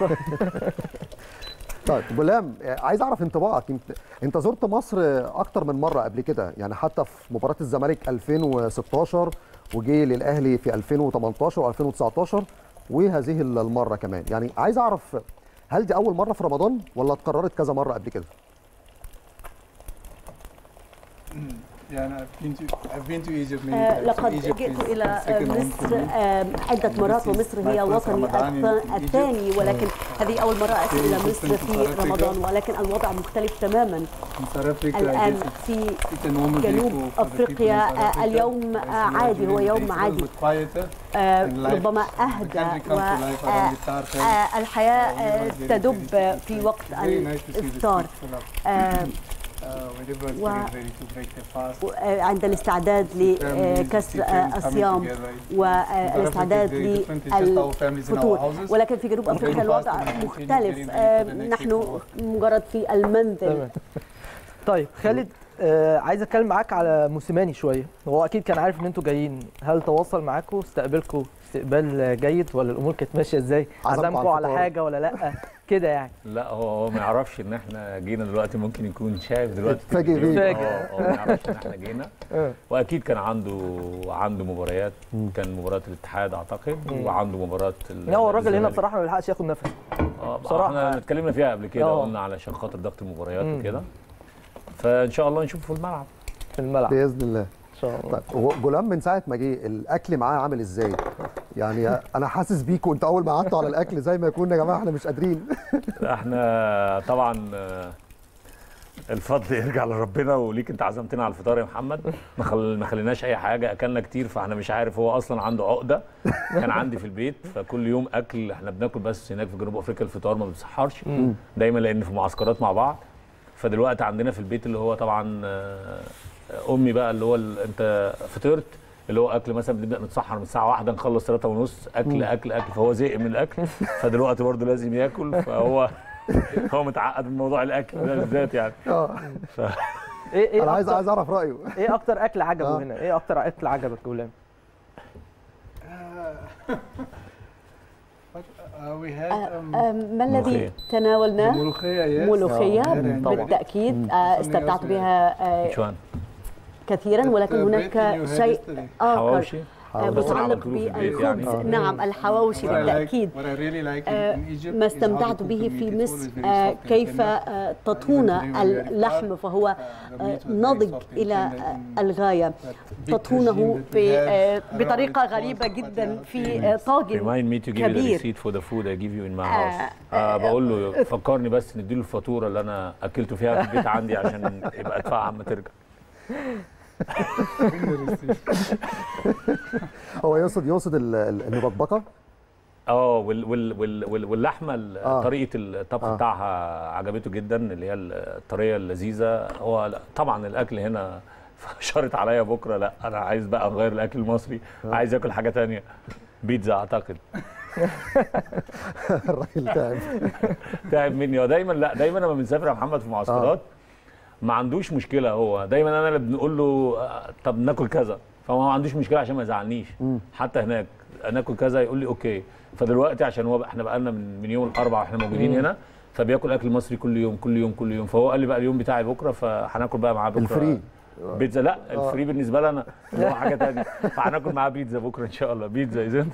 [SPEAKER 5] طيب غلام آه، عايز اعرف انطباعك انت انت زرت مصر اكتر من مره قبل كده يعني حتى في مباراه الزمالك 2016 وجي للاهلي في 2018 و2019 وهذه المره كمان يعني عايز اعرف هل دي اول مره في رمضان ولا اتكررت كذا مره قبل كده
[SPEAKER 2] Yeah, and I've been to I've been to Egypt many
[SPEAKER 3] آه،
[SPEAKER 2] times.
[SPEAKER 3] لقد
[SPEAKER 2] Egypt
[SPEAKER 3] جئت
[SPEAKER 2] is
[SPEAKER 3] إلى
[SPEAKER 2] the second home to
[SPEAKER 3] مصر
[SPEAKER 2] me.
[SPEAKER 3] آه، عدة مرات
[SPEAKER 2] This is
[SPEAKER 3] ومصر
[SPEAKER 2] my
[SPEAKER 3] هي
[SPEAKER 2] first
[SPEAKER 3] وطني
[SPEAKER 2] Ramadan in
[SPEAKER 3] الث-
[SPEAKER 2] Egypt.
[SPEAKER 3] الثاني ولكن هذه أول مرة أتي إلى
[SPEAKER 2] Very
[SPEAKER 3] مصر
[SPEAKER 2] different to
[SPEAKER 3] في
[SPEAKER 2] South Africa.
[SPEAKER 3] رمضان ولكن الوضع مختلف تماما
[SPEAKER 2] In South Africa, I
[SPEAKER 3] الآن
[SPEAKER 2] guess it's,
[SPEAKER 3] في
[SPEAKER 2] it's a normal day
[SPEAKER 3] جنوب
[SPEAKER 2] for, for the people
[SPEAKER 3] أفريقيا
[SPEAKER 2] in South
[SPEAKER 3] آه،
[SPEAKER 2] Africa.
[SPEAKER 3] اليوم
[SPEAKER 2] I
[SPEAKER 3] آه،
[SPEAKER 2] see
[SPEAKER 3] عادي هو
[SPEAKER 2] during the
[SPEAKER 3] يوم
[SPEAKER 2] day it's a
[SPEAKER 3] عادي
[SPEAKER 2] little bit quieter.
[SPEAKER 3] آه،
[SPEAKER 2] in life.
[SPEAKER 3] ربما
[SPEAKER 2] The
[SPEAKER 3] أهدى
[SPEAKER 2] country comes to life around the
[SPEAKER 3] والحياة
[SPEAKER 2] Very, very
[SPEAKER 3] تدب
[SPEAKER 2] peaceful.
[SPEAKER 3] في وقت
[SPEAKER 2] Very nice to see the
[SPEAKER 3] الإفطار
[SPEAKER 2] streets full of,
[SPEAKER 3] آه،
[SPEAKER 2] uh, when everyone's
[SPEAKER 3] و-
[SPEAKER 2] getting ready to break their fast.
[SPEAKER 3] آه، عند الاستعداد
[SPEAKER 2] Families,
[SPEAKER 3] لكسر
[SPEAKER 2] friends
[SPEAKER 3] آه،
[SPEAKER 2] coming
[SPEAKER 3] الصيام
[SPEAKER 2] together. South Africa
[SPEAKER 3] والاستعداد
[SPEAKER 2] is very different. It's just our families in our
[SPEAKER 3] للفطور
[SPEAKER 2] houses.
[SPEAKER 3] ولكن في جنوب افريقيا الوضع مختلف آه، نحن مجرد في المنزل
[SPEAKER 1] تمام طيب خالد آه عايز اتكلم معاك على موسيماني شويه هو اكيد كان عارف ان انتوا جايين هل تواصل معاكم استقبلكم استقبال جيد ولا الامور كانت ماشيه ازاي
[SPEAKER 5] عزمكم
[SPEAKER 1] عزمكم
[SPEAKER 5] على
[SPEAKER 1] على
[SPEAKER 5] الفطار.
[SPEAKER 1] حاجه ولا لا كده يعني
[SPEAKER 4] لا هو هو ما يعرفش ان احنا جينا دلوقتي ممكن يكون شايف دلوقتي
[SPEAKER 5] اتفاجئ بيه.
[SPEAKER 1] اتفاجئ.
[SPEAKER 4] اه هو ما يعرفش ان احنا جينا
[SPEAKER 1] آه.
[SPEAKER 4] واكيد كان عنده عنده مباريات كان مباراه الاتحاد اعتقد وعنده مباراه ال-
[SPEAKER 1] لا هو الراجل هنا
[SPEAKER 4] الزمالك.
[SPEAKER 1] بصراحه ما بيلحقش ياخد نفس
[SPEAKER 4] اه
[SPEAKER 1] بصراحة.
[SPEAKER 4] احنا اتكلمنا فيها قبل كده
[SPEAKER 1] اه.
[SPEAKER 4] قلنا علشان خاطر ضغط المباريات
[SPEAKER 1] مم.
[SPEAKER 4] وكده فان شاء الله نشوفه في الملعب
[SPEAKER 1] في الملعب
[SPEAKER 5] باذن الله
[SPEAKER 1] ان شاء الله
[SPEAKER 5] طيب هو غلام من ساعه ما جه الاكل معاه عامل ازاي يعني انا حاسس بيكوا انتوا اول ما قعدتوا على الاكل زي ما يكون يا جماعه احنا مش قادرين
[SPEAKER 4] احنا طبعا آه، الفضل يرجع لربنا وليك انت عزمتنا على الفطار يا محمد ما خل... ما خليناش اي حاجه اكلنا كتير فاحنا مش عارف هو اصلا عنده عقده كان عندي في البيت فكل يوم اكل احنا بناكل بس هناك في جنوب افريقيا الفطار ما بنسحرش دايما لان في معسكرات مع بعض فدلوقتي عندنا في البيت اللي هو طبعا آه، امي بقى اللي هو ال... انت فطرت اللي هو اكل مثلا بنبدا نتسحر من الساعه واحدة نخلص ثلاثة ونص اكل اكل اكل فهو زهق من الاكل فدلوقتي برضه لازم ياكل فهو هو متعقد من موضوع الاكل ده بالذات يعني
[SPEAKER 5] اه
[SPEAKER 1] ايه ايه
[SPEAKER 5] انا عايز
[SPEAKER 1] أكتر-
[SPEAKER 5] عايز اعرف رايه
[SPEAKER 1] ايه اكتر اكل عجبه
[SPEAKER 5] آه.
[SPEAKER 1] هنا ايه اكتر اكل عجبك يا غلام
[SPEAKER 2] Uh, we had um,
[SPEAKER 3] آه، ما الذي
[SPEAKER 4] ملوخية.
[SPEAKER 3] تناولناه
[SPEAKER 2] ملوخية yes.
[SPEAKER 3] ملوخية
[SPEAKER 2] Uh, very
[SPEAKER 1] طبعاً.
[SPEAKER 2] nice.
[SPEAKER 3] بالتأكيد آه، استمتعت بها آه،
[SPEAKER 4] شوان
[SPEAKER 3] كثيرا ولكن
[SPEAKER 2] The
[SPEAKER 3] هناك
[SPEAKER 2] bread you had
[SPEAKER 3] شيء
[SPEAKER 2] yesterday.
[SPEAKER 3] آخر
[SPEAKER 4] حواوشي
[SPEAKER 3] آه،
[SPEAKER 4] بس أنا
[SPEAKER 3] متعلق
[SPEAKER 4] عملته في البيت
[SPEAKER 3] بالخبز
[SPEAKER 4] يعني.
[SPEAKER 3] نعم الحواوشي
[SPEAKER 2] What I like-
[SPEAKER 3] بالتأكيد
[SPEAKER 2] what I really like in-
[SPEAKER 3] آه،
[SPEAKER 2] in Egypt
[SPEAKER 3] ما
[SPEAKER 2] is how they
[SPEAKER 3] استمتعت
[SPEAKER 2] cook
[SPEAKER 3] به
[SPEAKER 2] the meat.
[SPEAKER 3] في
[SPEAKER 2] It's
[SPEAKER 3] مصر
[SPEAKER 2] always very
[SPEAKER 3] آه،
[SPEAKER 2] soft and
[SPEAKER 3] كيف
[SPEAKER 2] tender.
[SPEAKER 3] آه، تطهون
[SPEAKER 2] Even today when we are in
[SPEAKER 3] اللحم
[SPEAKER 2] Qatar,
[SPEAKER 3] فهو
[SPEAKER 2] uh, the
[SPEAKER 3] آه،
[SPEAKER 2] meat was very
[SPEAKER 3] ناضج
[SPEAKER 2] soft and
[SPEAKER 3] إلى
[SPEAKER 2] tender
[SPEAKER 3] آه،
[SPEAKER 2] in
[SPEAKER 3] الغاية
[SPEAKER 2] that big
[SPEAKER 3] تطهونه
[SPEAKER 2] tagine that we
[SPEAKER 3] ب-
[SPEAKER 2] have.
[SPEAKER 3] آه،
[SPEAKER 2] I don't know
[SPEAKER 3] بطريقة
[SPEAKER 2] what it's
[SPEAKER 3] غريبة
[SPEAKER 2] called, but
[SPEAKER 3] جدا
[SPEAKER 2] yeah,
[SPEAKER 3] في
[SPEAKER 2] very
[SPEAKER 3] آه،
[SPEAKER 2] nice.
[SPEAKER 3] طاجن
[SPEAKER 4] remind me to give you the
[SPEAKER 3] كبير.
[SPEAKER 4] receipt for the food I give you in my
[SPEAKER 3] آه،
[SPEAKER 4] house آه بقول له فكرني بس نديله الفاتوره اللي انا اكلته فيها في البيت عندي عشان يبقى ادفعها اما ترجع
[SPEAKER 5] هو يقصد يقصد ال- ال- المبكبكه
[SPEAKER 4] اه وال وال وال وال واللحمه ال-
[SPEAKER 5] آه.
[SPEAKER 4] طريقه الطبخ
[SPEAKER 5] آه.
[SPEAKER 4] بتاعها عجبته جدا اللي هي الطريقه اللذيذه هو لا طبعا الاكل هنا شرط عليا بكره لا انا عايز بقى اغير الاكل المصري عايز اكل حاجه تانية بيتزا اعتقد
[SPEAKER 5] الراجل تعب
[SPEAKER 4] تعب مني هو دايما لا دايما لما بنسافر يا محمد في معسكرات ما عندوش مشكله هو دايما انا اللي بنقول له آه، طب ناكل كذا فهو ما عندوش مشكله عشان ما يزعلنيش حتى هناك ناكل كذا يقول لي اوكي فدلوقتي عشان هو احنا بقى لنا من, من يوم الاربعاء واحنا موجودين هنا فبياكل اكل مصري كل يوم كل يوم كل يوم فهو قال لي بقى اليوم بتاعي بكره فهناكل بقى معاه بكره
[SPEAKER 5] الفري.
[SPEAKER 4] بيتزا لا الفري بالنسبه لي انا اللي هو حاجه ثانيه فهناكل معاه بيتزا بكره ان شاء الله بيتزا اذا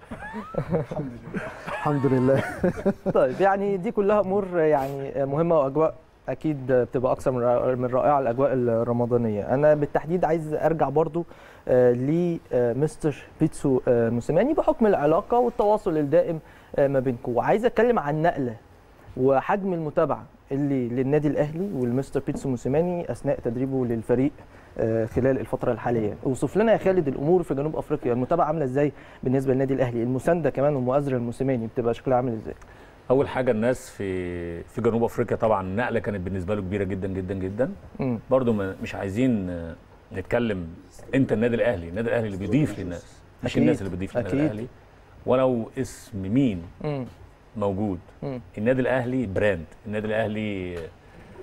[SPEAKER 5] الحمد لله
[SPEAKER 1] طيب يعني دي كلها امور يعني مهمه واجواء اكيد بتبقى اكثر من رائع- من رائعه الاجواء الرمضانيه انا بالتحديد عايز ارجع برضو آه، لمستر بيتسو آه، موسيماني بحكم العلاقه والتواصل الدائم آه، ما بينكم وعايز اتكلم عن نقله وحجم المتابعه اللي للنادي الاهلي والمستر بيتسو موسيماني اثناء تدريبه للفريق آه، خلال الفتره الحاليه اوصف لنا يا خالد الامور في جنوب افريقيا المتابعه عامله ازاي بالنسبه للنادي الاهلي المسانده كمان والمؤازره الموسيماني بتبقى شكلها عامل ازاي
[SPEAKER 4] اول حاجه الناس في في جنوب افريقيا طبعا النقله كانت بالنسبه له كبيره جدا جدا جدا
[SPEAKER 1] مم.
[SPEAKER 4] برضو ما- مش عايزين آه، نتكلم انت النادي الاهلي النادي الاهلي اللي بيضيف للناس مش
[SPEAKER 1] أكيد.
[SPEAKER 4] الناس اللي بتضيف للنادي
[SPEAKER 1] أكيد.
[SPEAKER 4] الاهلي ولو اسم مين
[SPEAKER 1] مم.
[SPEAKER 4] موجود
[SPEAKER 1] مم.
[SPEAKER 4] النادي الاهلي براند النادي الاهلي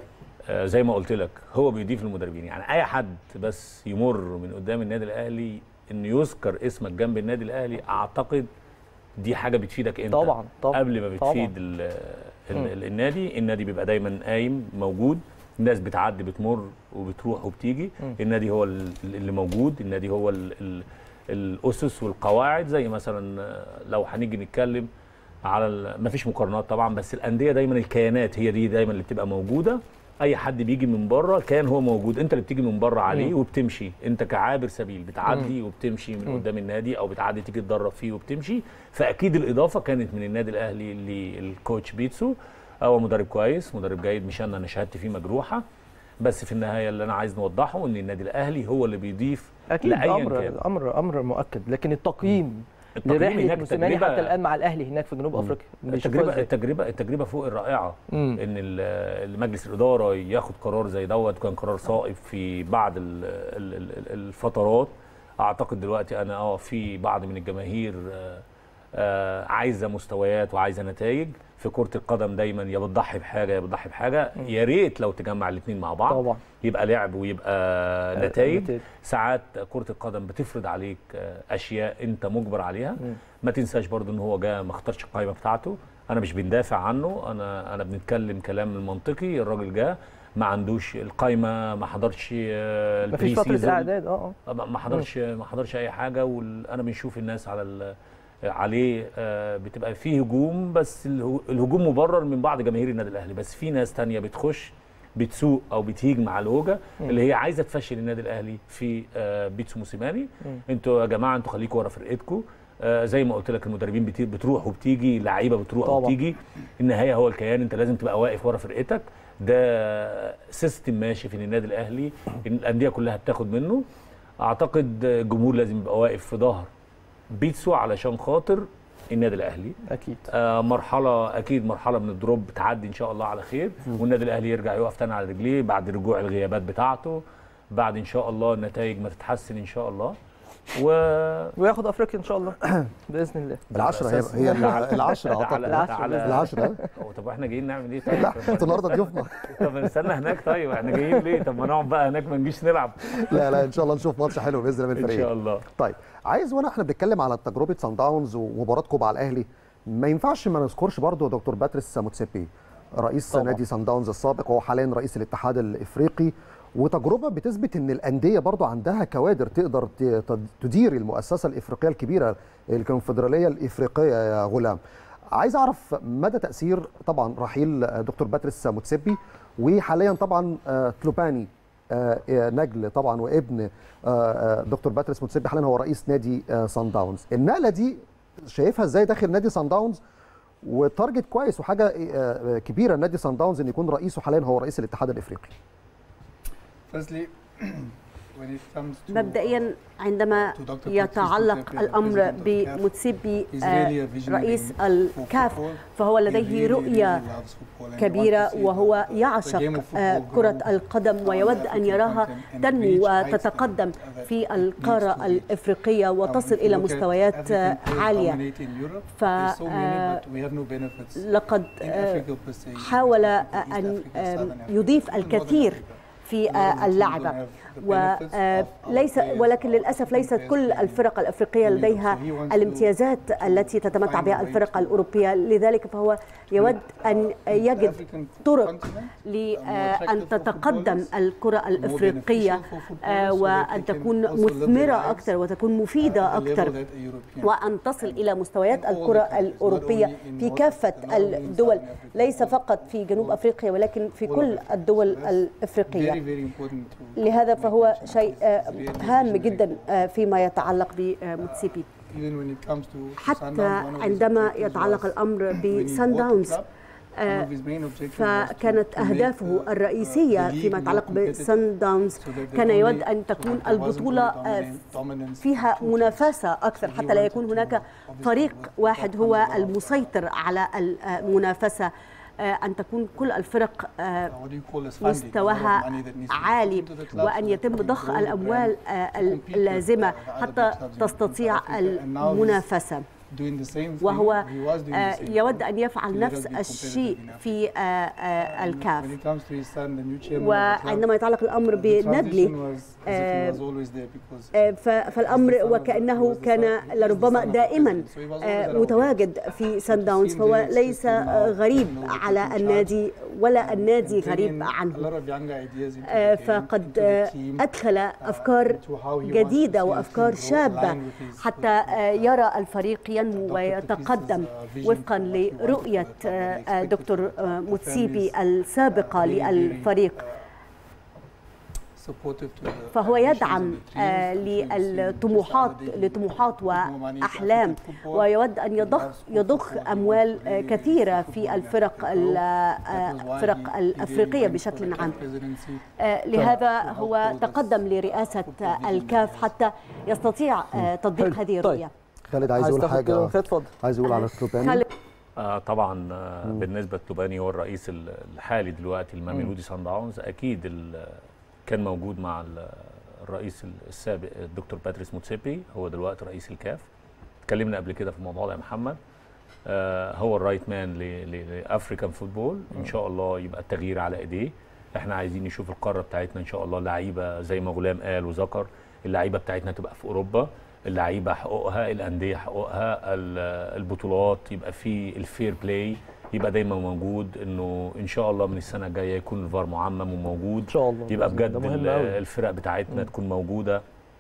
[SPEAKER 4] آه، زي ما قلت لك هو بيضيف للمدربين يعني اي حد بس يمر من قدام النادي الاهلي انه يذكر اسمك جنب النادي الاهلي اعتقد دي حاجه بتفيدك انت
[SPEAKER 1] طبعا طبعا
[SPEAKER 4] قبل ما بتفيد ال ال ال النادي النادي بيبقى دايما قايم موجود الناس بتعدي بتمر وبتروح وبتيجي
[SPEAKER 1] مم.
[SPEAKER 4] النادي هو ال- اللي موجود النادي هو ال ال الاسس والقواعد زي مثلا آه، لو هنيجي نتكلم على ال- مفيش مقارنات طبعا بس الانديه دايما الكيانات هي دي دايما اللي بتبقى موجوده اي حد بيجي من بره كان هو موجود انت اللي بتيجي من بره عليه
[SPEAKER 1] مم.
[SPEAKER 4] وبتمشي انت كعابر سبيل بتعدي وبتمشي من
[SPEAKER 1] مم.
[SPEAKER 4] قدام النادي او بتعدي تيجي تدرب فيه وبتمشي فاكيد الاضافه كانت من النادي الاهلي للكوتش بيتسو هو مدرب كويس مدرب جيد مش انا انا شهادتي فيه مجروحه بس في النهايه اللي انا عايز نوضحه ان النادي الاهلي هو اللي بيضيف
[SPEAKER 1] اكيد
[SPEAKER 4] لأياً
[SPEAKER 1] امر
[SPEAKER 4] كان.
[SPEAKER 1] امر امر مؤكد لكن التقييم
[SPEAKER 4] التقييم
[SPEAKER 1] لرحله
[SPEAKER 4] هناك
[SPEAKER 1] موسيماني
[SPEAKER 4] تجربة-
[SPEAKER 1] حتى الان مع الاهلي هناك في جنوب افريقيا بيشوفوها
[SPEAKER 4] التجربه
[SPEAKER 1] إزاي؟
[SPEAKER 4] التجربه التجربه فوق الرائعه
[SPEAKER 1] مم.
[SPEAKER 4] ان ال- مجلس الاداره ياخد قرار زي دوت كان قرار صائب في بعض ال- ال- ال- الفترات اعتقد دلوقتي انا اه في بعض من الجماهير آه، آه، عايزه مستويات وعايزه نتائج في كره القدم دايما يا بتضحي بحاجه يا بتضحي بحاجه يا ريت لو تجمع الاثنين مع بعض
[SPEAKER 1] طبعا
[SPEAKER 4] يبقى لعب ويبقى نتائج
[SPEAKER 1] نتائج.
[SPEAKER 4] ساعات كره القدم بتفرض عليك آه، اشياء انت مجبر عليها
[SPEAKER 1] مم.
[SPEAKER 4] ما تنساش برضو ان هو جاء ما اختارش القائمه بتاعته انا مش بندافع عنه انا انا بنتكلم كلام المنطقي الراجل جه ما عندوش القائمه ما حضرش آه،
[SPEAKER 1] مفيش
[SPEAKER 4] البري
[SPEAKER 1] فتره
[SPEAKER 4] سيزون.
[SPEAKER 1] اعداد اه اه
[SPEAKER 4] ما ما حضرش ما حضرش اي حاجه وانا بنشوف الناس على ال- عليه آه، بتبقى فيه هجوم بس الهو- الهجوم مبرر من بعض جماهير النادي الاهلي بس في ناس تانية بتخش بتسوق او بتهيج مع الهوجه اللي هي عايزه تفشل النادي الاهلي في آه، بيتسو موسيماني
[SPEAKER 1] مم.
[SPEAKER 4] انتوا يا جماعه انتوا خليكوا ورا فرقتكم آه، زي ما قلت لك المدربين بت- بتروح وبتيجي اللعيبه بتروح
[SPEAKER 1] طبعا.
[SPEAKER 4] وبتيجي النهايه هو الكيان انت لازم تبقى واقف ورا فرقتك ده سيستم ماشي في النادي الاهلي إن الانديه كلها بتاخد منه اعتقد الجمهور لازم يبقى واقف في ظهر بيتسو علشان خاطر النادي الاهلي
[SPEAKER 1] اكيد
[SPEAKER 4] آه مرحله اكيد مرحله من الدروب بتعدي ان شاء الله على خير والنادي الاهلي يرجع يقف تاني على رجليه بعد رجوع الغيابات بتاعته بعد ان شاء الله النتائج ما تتحسن ان شاء الله و
[SPEAKER 1] وياخد افريقيا ان شاء الله باذن الله
[SPEAKER 5] العشرة هي
[SPEAKER 4] أساس-
[SPEAKER 5] هي ال- العشرة
[SPEAKER 4] تعالى-
[SPEAKER 5] اعتقد
[SPEAKER 1] العشرة
[SPEAKER 4] تعالى-
[SPEAKER 5] العشرة
[SPEAKER 4] هو طب احنا جايين نعمل ايه
[SPEAKER 5] لا
[SPEAKER 4] طيب؟
[SPEAKER 5] انتوا النهارده ضيوفنا
[SPEAKER 4] طب نستنى هناك طيب احنا جايين ليه طب ما نقعد بقى هناك ما نجيش نلعب
[SPEAKER 5] لا لا ان شاء الله نشوف ماتش حلو باذن الله من
[SPEAKER 4] ان شاء
[SPEAKER 5] الفريقين
[SPEAKER 4] الله
[SPEAKER 5] طيب عايز وانا احنا بنتكلم على تجربه سان داونز ومباراتكم مع الاهلي ما ينفعش ما نذكرش برضو دكتور باتريس موتسيبي رئيس
[SPEAKER 1] طبعا.
[SPEAKER 5] نادي سان داونز السابق وهو حاليا رئيس الاتحاد الافريقي وتجربه بتثبت ان الانديه برضو عندها كوادر تقدر ت- ت- تدير المؤسسه الافريقيه الكبيره الكونفدراليه الافريقيه يا غلام عايز اعرف مدى تاثير طبعا رحيل دكتور باتريس موتسيبي وحاليا طبعا آه، تلوباني آه، آه، نجل طبعا وابن آه، آه، دكتور باتريس موتسيبي حاليا هو رئيس نادي آه، سان داونز النقله دي شايفها ازاي داخل نادي سان داونز وتارجت كويس وحاجه آه، آه، كبيره نادي سان داونز ان يكون رئيسه حاليا هو رئيس الاتحاد الافريقي
[SPEAKER 2] Firstly, when it comes to
[SPEAKER 3] مبدئيا عندما
[SPEAKER 2] to Dr.
[SPEAKER 3] يتعلق
[SPEAKER 2] Patrice
[SPEAKER 3] الامر
[SPEAKER 2] Motsepe,
[SPEAKER 3] بموتسيبي
[SPEAKER 2] he's
[SPEAKER 3] آه،
[SPEAKER 2] really a visionary
[SPEAKER 3] رئيس
[SPEAKER 2] for
[SPEAKER 3] الكاف
[SPEAKER 2] football.
[SPEAKER 3] فهو
[SPEAKER 2] He
[SPEAKER 3] لديه
[SPEAKER 2] really,
[SPEAKER 3] رؤيه
[SPEAKER 2] really loves football and he
[SPEAKER 3] كبيرة
[SPEAKER 2] wants to see
[SPEAKER 3] وهو
[SPEAKER 2] the- the game
[SPEAKER 3] يعشق
[SPEAKER 2] of
[SPEAKER 3] آه،
[SPEAKER 2] football
[SPEAKER 3] كرة
[SPEAKER 2] grow
[SPEAKER 3] القدم
[SPEAKER 2] on the
[SPEAKER 3] ويود أن
[SPEAKER 2] African
[SPEAKER 3] يراها
[SPEAKER 2] continent and
[SPEAKER 3] تنمو
[SPEAKER 2] reach heights
[SPEAKER 3] وتتقدم
[SPEAKER 2] that- that
[SPEAKER 3] في
[SPEAKER 2] needs
[SPEAKER 3] القارة
[SPEAKER 2] to reach.
[SPEAKER 3] الإفريقية
[SPEAKER 2] Um,
[SPEAKER 3] وتصل
[SPEAKER 2] if you
[SPEAKER 3] إلى
[SPEAKER 2] look at
[SPEAKER 3] مستويات
[SPEAKER 2] African
[SPEAKER 3] آه،
[SPEAKER 2] players
[SPEAKER 3] عالية
[SPEAKER 2] dominating Europe,
[SPEAKER 3] ف-
[SPEAKER 2] there's so many,
[SPEAKER 3] آه،
[SPEAKER 2] but we have no benefits
[SPEAKER 3] لقد
[SPEAKER 2] in
[SPEAKER 3] آه،
[SPEAKER 2] Africa per se.
[SPEAKER 3] حاول
[SPEAKER 2] East Africa,
[SPEAKER 3] أن
[SPEAKER 2] Southern
[SPEAKER 3] آم،
[SPEAKER 2] Africa,
[SPEAKER 3] يضيف
[SPEAKER 2] even Northern
[SPEAKER 3] الكثير
[SPEAKER 2] Africa.
[SPEAKER 3] في
[SPEAKER 2] We
[SPEAKER 3] آه،
[SPEAKER 2] don't
[SPEAKER 3] اللعبة
[SPEAKER 2] have the benefits of our
[SPEAKER 3] وليس
[SPEAKER 2] players,
[SPEAKER 3] ولكن
[SPEAKER 2] our
[SPEAKER 3] للاسف
[SPEAKER 2] African
[SPEAKER 3] ليست
[SPEAKER 2] players
[SPEAKER 3] كل
[SPEAKER 2] playing
[SPEAKER 3] الفرق الافريقيه
[SPEAKER 2] in Europe.
[SPEAKER 3] لديها
[SPEAKER 2] So he wants to-
[SPEAKER 3] الامتيازات
[SPEAKER 2] to
[SPEAKER 3] التي تتمتع
[SPEAKER 2] find
[SPEAKER 3] بها
[SPEAKER 2] a way
[SPEAKER 3] الفرق
[SPEAKER 2] to-
[SPEAKER 3] الأوروبية لذلك فهو يود أن يجد
[SPEAKER 2] African
[SPEAKER 3] طرق
[SPEAKER 2] continent,
[SPEAKER 3] لأن
[SPEAKER 2] attractive for
[SPEAKER 3] تتقدم
[SPEAKER 2] footballers,
[SPEAKER 3] الكرة
[SPEAKER 2] more
[SPEAKER 3] الإفريقية
[SPEAKER 2] beneficial for footballers
[SPEAKER 3] آه،
[SPEAKER 2] so that they
[SPEAKER 3] وأن
[SPEAKER 2] can
[SPEAKER 3] تكون
[SPEAKER 2] also live their
[SPEAKER 3] مثمرة
[SPEAKER 2] lives
[SPEAKER 3] أكثر وتكون
[SPEAKER 2] at
[SPEAKER 3] مفيدة
[SPEAKER 2] the level
[SPEAKER 3] أكثر
[SPEAKER 2] that a European
[SPEAKER 3] وأن تصل إلى مستويات
[SPEAKER 2] in all the
[SPEAKER 3] الكرة
[SPEAKER 2] countries, not
[SPEAKER 3] الأوروبية
[SPEAKER 2] only in
[SPEAKER 3] في
[SPEAKER 2] North
[SPEAKER 3] كافة
[SPEAKER 2] Africa, not only in
[SPEAKER 3] الدول
[SPEAKER 2] Southern Africa,
[SPEAKER 3] ليس
[SPEAKER 2] all-
[SPEAKER 3] فقط في جنوب
[SPEAKER 2] all-
[SPEAKER 3] أفريقيا ولكن في
[SPEAKER 2] all
[SPEAKER 3] كل
[SPEAKER 2] of it.
[SPEAKER 3] الدول
[SPEAKER 2] So that's
[SPEAKER 3] الإفريقية
[SPEAKER 2] very, very important to-
[SPEAKER 3] لهذا
[SPEAKER 2] to
[SPEAKER 3] فهو
[SPEAKER 2] mention.
[SPEAKER 3] شيء آه،
[SPEAKER 2] It's really
[SPEAKER 3] هام
[SPEAKER 2] visionary.
[SPEAKER 3] جدا آه، فيما يتعلق بموتسيبي
[SPEAKER 2] Even when it comes to
[SPEAKER 3] حتى
[SPEAKER 2] Sundowns, one of his
[SPEAKER 3] عندما
[SPEAKER 2] objectives
[SPEAKER 3] يتعلق
[SPEAKER 2] was
[SPEAKER 3] الأمر
[SPEAKER 2] when he
[SPEAKER 3] بسان
[SPEAKER 2] bought the
[SPEAKER 3] داونز
[SPEAKER 2] club, one
[SPEAKER 3] آه،
[SPEAKER 2] of his main objectives was to-
[SPEAKER 3] فكانت
[SPEAKER 2] to make
[SPEAKER 3] أهدافه
[SPEAKER 2] the-
[SPEAKER 3] الرئيسية
[SPEAKER 2] the league
[SPEAKER 3] فيما
[SPEAKER 2] more
[SPEAKER 3] يتعلق
[SPEAKER 2] competitive
[SPEAKER 3] بسان داونز
[SPEAKER 2] so that there
[SPEAKER 3] كان
[SPEAKER 2] only-
[SPEAKER 3] يود أن
[SPEAKER 2] so
[SPEAKER 3] تكون
[SPEAKER 2] that there wasn't
[SPEAKER 3] البطولة
[SPEAKER 2] only
[SPEAKER 3] آه،
[SPEAKER 2] dominant- dominance
[SPEAKER 3] فيها
[SPEAKER 2] of two teams.
[SPEAKER 3] منافسة أكثر
[SPEAKER 2] So he
[SPEAKER 3] حتى لا
[SPEAKER 2] wanted
[SPEAKER 3] يكون
[SPEAKER 2] to
[SPEAKER 3] هناك
[SPEAKER 2] obviously
[SPEAKER 3] فريق
[SPEAKER 2] work-
[SPEAKER 3] واحد
[SPEAKER 2] work
[SPEAKER 3] هو
[SPEAKER 2] on the-
[SPEAKER 3] المسيطر على المنافسة آه، أن تكون كل الفرق آه،
[SPEAKER 2] what do you call as funding, a lot of
[SPEAKER 3] مستواها
[SPEAKER 2] money that needs to be put
[SPEAKER 3] عالي
[SPEAKER 2] into the club
[SPEAKER 3] وأن
[SPEAKER 2] so that
[SPEAKER 3] يتم
[SPEAKER 2] we can
[SPEAKER 3] ضخ
[SPEAKER 2] grow the
[SPEAKER 3] الأموال
[SPEAKER 2] brand
[SPEAKER 3] آه،
[SPEAKER 2] to compete with,
[SPEAKER 3] اللازمة
[SPEAKER 2] uh, other
[SPEAKER 3] حتى
[SPEAKER 2] big clubs in- in
[SPEAKER 3] تستطيع
[SPEAKER 2] South Africa. And now he's
[SPEAKER 3] المنافسة وهو يود أن يفعل نفس الشيء في الكاف وعندما يتعلق الأمر بندلي فالأمر وكأنه كان لربما دائما متواجد في سان داونز فهو ليس غريب على النادي ولا النادي غريب عنه فقد أدخل أفكار جديدة وأفكار شابة حتى يرى الفريق ينمو ويتقدم وفقا لرؤية دكتور موتسيبي السابقة للفريق فهو يدعم للطموحات لطموحات واحلام ويود ان يضخ يضخ اموال كثيره في الفرق الفرق الافريقيه بشكل عام لهذا هو تقدم لرئاسه الكاف حتى يستطيع تطبيق هذه الرؤيه
[SPEAKER 5] خالد عايز يقول حاجه عايز يقول على التوباني
[SPEAKER 4] آه طبعا آه بالنسبه لتوباني هو الرئيس الحالي دلوقتي الماميلودي سان داونز اكيد كان موجود مع الرئيس السابق الدكتور باتريس موتسيبي هو دلوقتي رئيس الكاف اتكلمنا قبل كده في الموضوع ده يا محمد آه هو الرايت مان لافريكان فوتبول ان شاء الله يبقى التغيير على ايديه احنا عايزين نشوف القاره بتاعتنا ان شاء الله لعيبه زي ما غلام قال وذكر اللعيبه بتاعتنا تبقى في اوروبا اللعيبه حقوقها الانديه حقوقها البطولات يبقى في الفير بلاي يبقى دايما موجود انه ان شاء الله من السنه الجايه يكون الفار معمم وموجود
[SPEAKER 1] ان شاء الله
[SPEAKER 4] يبقى بجد الفرق بتاعتنا م. تكون موجوده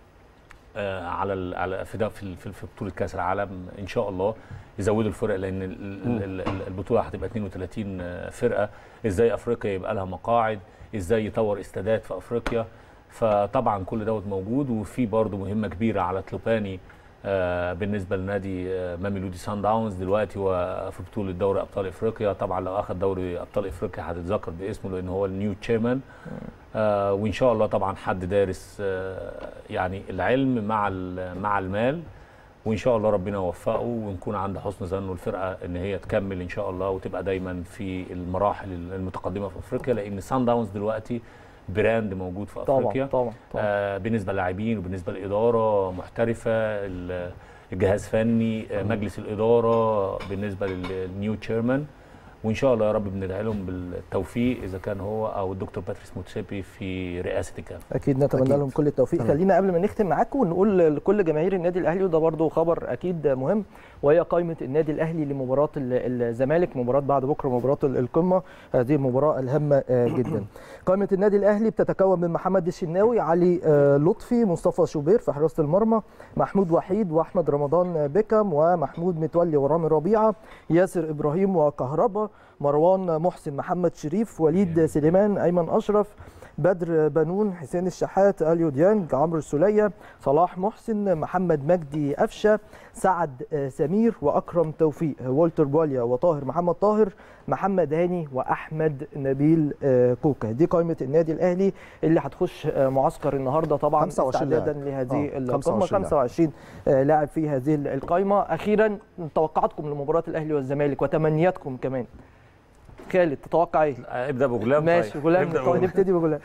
[SPEAKER 4] آه على على في في في بطوله كاس العالم ان شاء الله يزودوا الفرق لان البطوله هتبقى 32 فرقه ازاي افريقيا يبقى لها مقاعد ازاي يطور استادات في افريقيا فطبعا كل دوت موجود وفي برضه مهمه كبيره على تلوباني آه بالنسبه لنادي آه ماميلودي سان داونز دلوقتي هو في بطوله دوري ابطال افريقيا طبعا لو اخذ دوري ابطال افريقيا هتتذكر باسمه لان هو النيو تشيرمان آه وان شاء الله طبعا حد دارس يعني العلم مع مع المال وان شاء الله ربنا يوفقه ونكون عند حسن ظنه الفرقه ان هي تكمل ان شاء الله وتبقى دايما في المراحل المتقدمه في افريقيا لان سان داونز دلوقتي براند موجود في افريقيا
[SPEAKER 1] طبعا طبعا,
[SPEAKER 4] آه بالنسبه للاعبين وبالنسبه للاداره محترفه الجهاز فني آه مجلس الاداره بالنسبه للنيو تشيرمان وان شاء الله يا رب بندعي لهم بالتوفيق اذا كان هو او الدكتور باتريس موتسيبي في رئاسه الكاف
[SPEAKER 1] اكيد نتمنى أكيد. لهم كل التوفيق طبعا. خلينا قبل ما نختم معاكم ونقول لكل جماهير النادي الاهلي وده برضه خبر اكيد مهم وهي قائمه النادي الاهلي لمباراه الزمالك مباراه بعد بكره مباراه القمه هذه المباراه الهامه جدا قائمه النادي الاهلي بتتكون من محمد الشناوي علي لطفي مصطفى شوبير في حراسه المرمى محمود وحيد واحمد رمضان بيكم ومحمود متولي ورامي ربيعه ياسر ابراهيم وكهربا مروان محسن محمد شريف وليد سليمان ايمن اشرف بدر بنون حسين الشحات اليو ديانج عمرو السوليه صلاح محسن محمد مجدي قفشه سعد سمير واكرم توفيق والتر بواليا وطاهر محمد طاهر محمد هاني واحمد نبيل كوكا دي قائمه النادي الاهلي اللي هتخش معسكر النهارده طبعا استعدادا لهذه
[SPEAKER 5] آه.
[SPEAKER 1] القمه 25 لاعب في هذه القائمه اخيرا توقعاتكم لمباراه الاهلي والزمالك وتمنياتكم كمان خالد تتوقع ايه؟
[SPEAKER 4] ابدا بغلام
[SPEAKER 1] ماشي
[SPEAKER 4] طيب.
[SPEAKER 1] غلام نبتدي بغلام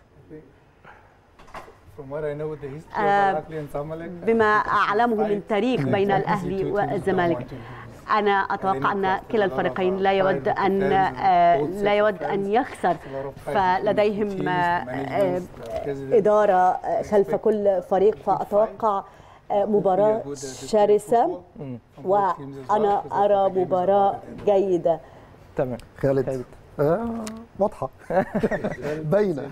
[SPEAKER 3] بما اعلمه من تاريخ بين الاهلي والزمالك انا اتوقع ان كلا الفريقين لا يود ان لا يود ان يخسر فلديهم اداره خلف كل فريق فاتوقع مباراه شرسه وانا ارى مباراه جيده
[SPEAKER 1] تمام
[SPEAKER 5] خالد آه واضحه باينه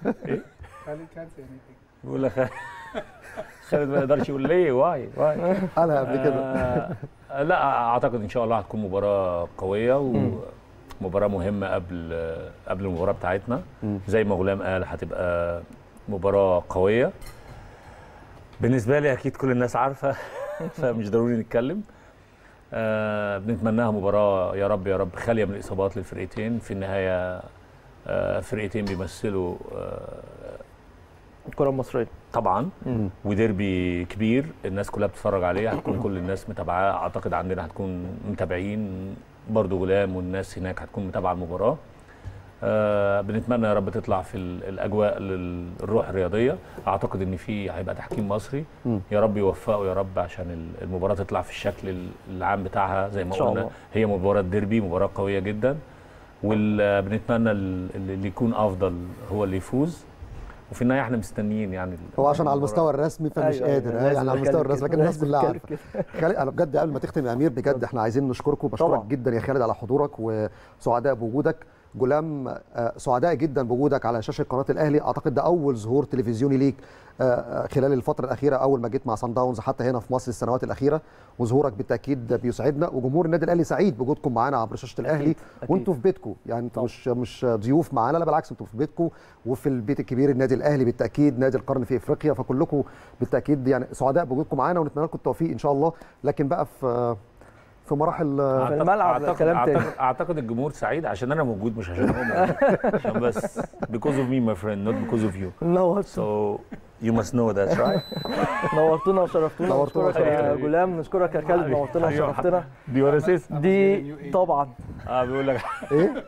[SPEAKER 4] بيقول لك خالد ما يقدرش يقول ليه واي واي
[SPEAKER 5] قالها قبل كده
[SPEAKER 4] آه لا اعتقد ان شاء الله هتكون مباراه قويه ومباراه مهمه قبل قبل المباراه بتاعتنا زي ما غلام قال هتبقى مباراه قويه بالنسبه لي اكيد كل الناس عارفه فمش ضروري نتكلم آه بنتمناها مباراه يا رب يا رب خاليه من الاصابات للفرقتين في النهايه آه فرقتين بيمثلوا آه
[SPEAKER 1] الكره المصريه
[SPEAKER 4] طبعا وديربي كبير الناس كلها بتتفرج عليه هتكون كل الناس متابعاه اعتقد عندنا هتكون متابعين برضو غلام والناس هناك هتكون متابعه المباراه آه بنتمنى يا رب تطلع في ال- الاجواء لل- الروح الرياضيه اعتقد ان في هيبقى تحكيم مصري
[SPEAKER 5] مم.
[SPEAKER 4] يا رب يوفقه يا رب عشان ال- المباراه تطلع في الشكل ال- العام بتاعها زي ما
[SPEAKER 1] إن شاء
[SPEAKER 4] قلنا
[SPEAKER 1] الله.
[SPEAKER 4] هي مباراه ديربي مباراه قويه جدا وبنتمنى اللي يكون افضل هو اللي يفوز وفي النهايه احنا مستنيين يعني
[SPEAKER 5] هو عشان على
[SPEAKER 4] المباراة.
[SPEAKER 5] المستوى الرسمي فمش
[SPEAKER 1] أيوة،
[SPEAKER 5] قادر
[SPEAKER 1] أيوة،
[SPEAKER 5] يعني
[SPEAKER 1] لازم
[SPEAKER 5] على المستوى
[SPEAKER 1] أتكلم
[SPEAKER 5] الرسمي
[SPEAKER 1] كده،
[SPEAKER 5] لكن الناس
[SPEAKER 1] لازم
[SPEAKER 5] كلها
[SPEAKER 1] أتكلم
[SPEAKER 5] عارفه
[SPEAKER 1] كده.
[SPEAKER 5] خالد انا بجد قبل ما تختم يا امير بجد احنا عايزين نشكرك وبشكرك
[SPEAKER 1] طبعاً.
[SPEAKER 5] جدا يا خالد على حضورك وسعداء بوجودك جلام آه، سعداء جدا بوجودك على شاشه قناه الاهلي اعتقد ده اول ظهور تلفزيوني ليك آه، آه، خلال الفتره الاخيره اول ما جيت مع سان داونز حتى هنا في مصر السنوات الاخيره وظهورك بالتاكيد بيسعدنا وجمهور النادي الاهلي سعيد بوجودكم معانا عبر شاشه الاهلي
[SPEAKER 1] أكيد.
[SPEAKER 5] وانتوا في بيتكم يعني انتوا
[SPEAKER 1] طبعاً.
[SPEAKER 5] مش مش ضيوف معانا لا بالعكس انتوا في بيتكم وفي البيت الكبير النادي الاهلي بالتاكيد نادي القرن في افريقيا فكلكم بالتاكيد يعني سعداء بوجودكم معانا ونتمنى لكم التوفيق ان شاء الله لكن بقى في في مراحل
[SPEAKER 1] في الملعب
[SPEAKER 4] أعتقد
[SPEAKER 1] كلام تاني.
[SPEAKER 4] أعتقد, اعتقد الجمهور سعيد عشان انا موجود مش عشان هو موجود عشان بس because of me my friend not because of you
[SPEAKER 1] نورت
[SPEAKER 4] so you must know that right
[SPEAKER 1] نورتونا وشرفتونا
[SPEAKER 5] نورتونا
[SPEAKER 1] نشكرك يا
[SPEAKER 4] وشرفتونا.
[SPEAKER 1] جلام نشكرك يا خالد نورتونا
[SPEAKER 4] حبيبي.
[SPEAKER 1] وشرفتنا
[SPEAKER 4] دي ولا سيس
[SPEAKER 1] دي طبعا
[SPEAKER 4] اه بيقول لك
[SPEAKER 5] ايه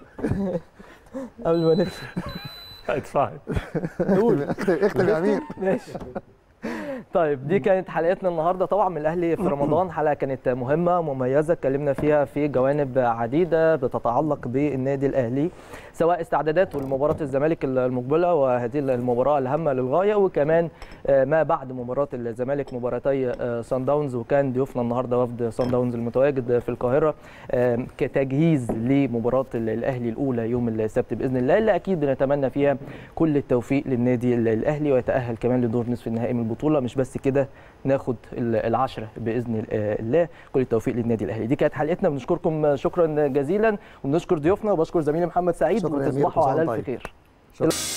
[SPEAKER 1] قبل ما نمشي
[SPEAKER 4] it's fine
[SPEAKER 1] قول
[SPEAKER 5] اختم اختم يا امير
[SPEAKER 1] ماشي طيب دي كانت حلقتنا النهارده طبعا من الاهلي في رمضان حلقه كانت مهمه مميزه اتكلمنا فيها في جوانب عديده بتتعلق بالنادي الاهلي سواء استعداداته لمباراه الزمالك المقبله وهذه المباراه الهامه للغايه وكمان آه، ما بعد مباراه الزمالك مباراتي آه، سان داونز وكان ضيوفنا النهارده وفد سان داونز المتواجد في القاهره آه، كتجهيز لمباراه الاهلي الاولى يوم السبت باذن الله اللي اكيد بنتمنى فيها كل التوفيق للنادي الاهلي ويتاهل كمان لدور نصف النهائي من البطوله مش بس كده ناخد ال- العشره باذن الله كل التوفيق للنادي الاهلي دي كانت حلقتنا بنشكركم شكرا جزيلا وبنشكر ضيوفنا وبشكر زميلي محمد سعيد
[SPEAKER 5] شكراً يا أمير،
[SPEAKER 1] وتصبحوا
[SPEAKER 5] كل سنة
[SPEAKER 1] على
[SPEAKER 5] وأنت
[SPEAKER 1] الف
[SPEAKER 5] طيب.
[SPEAKER 1] خير
[SPEAKER 5] شكراً.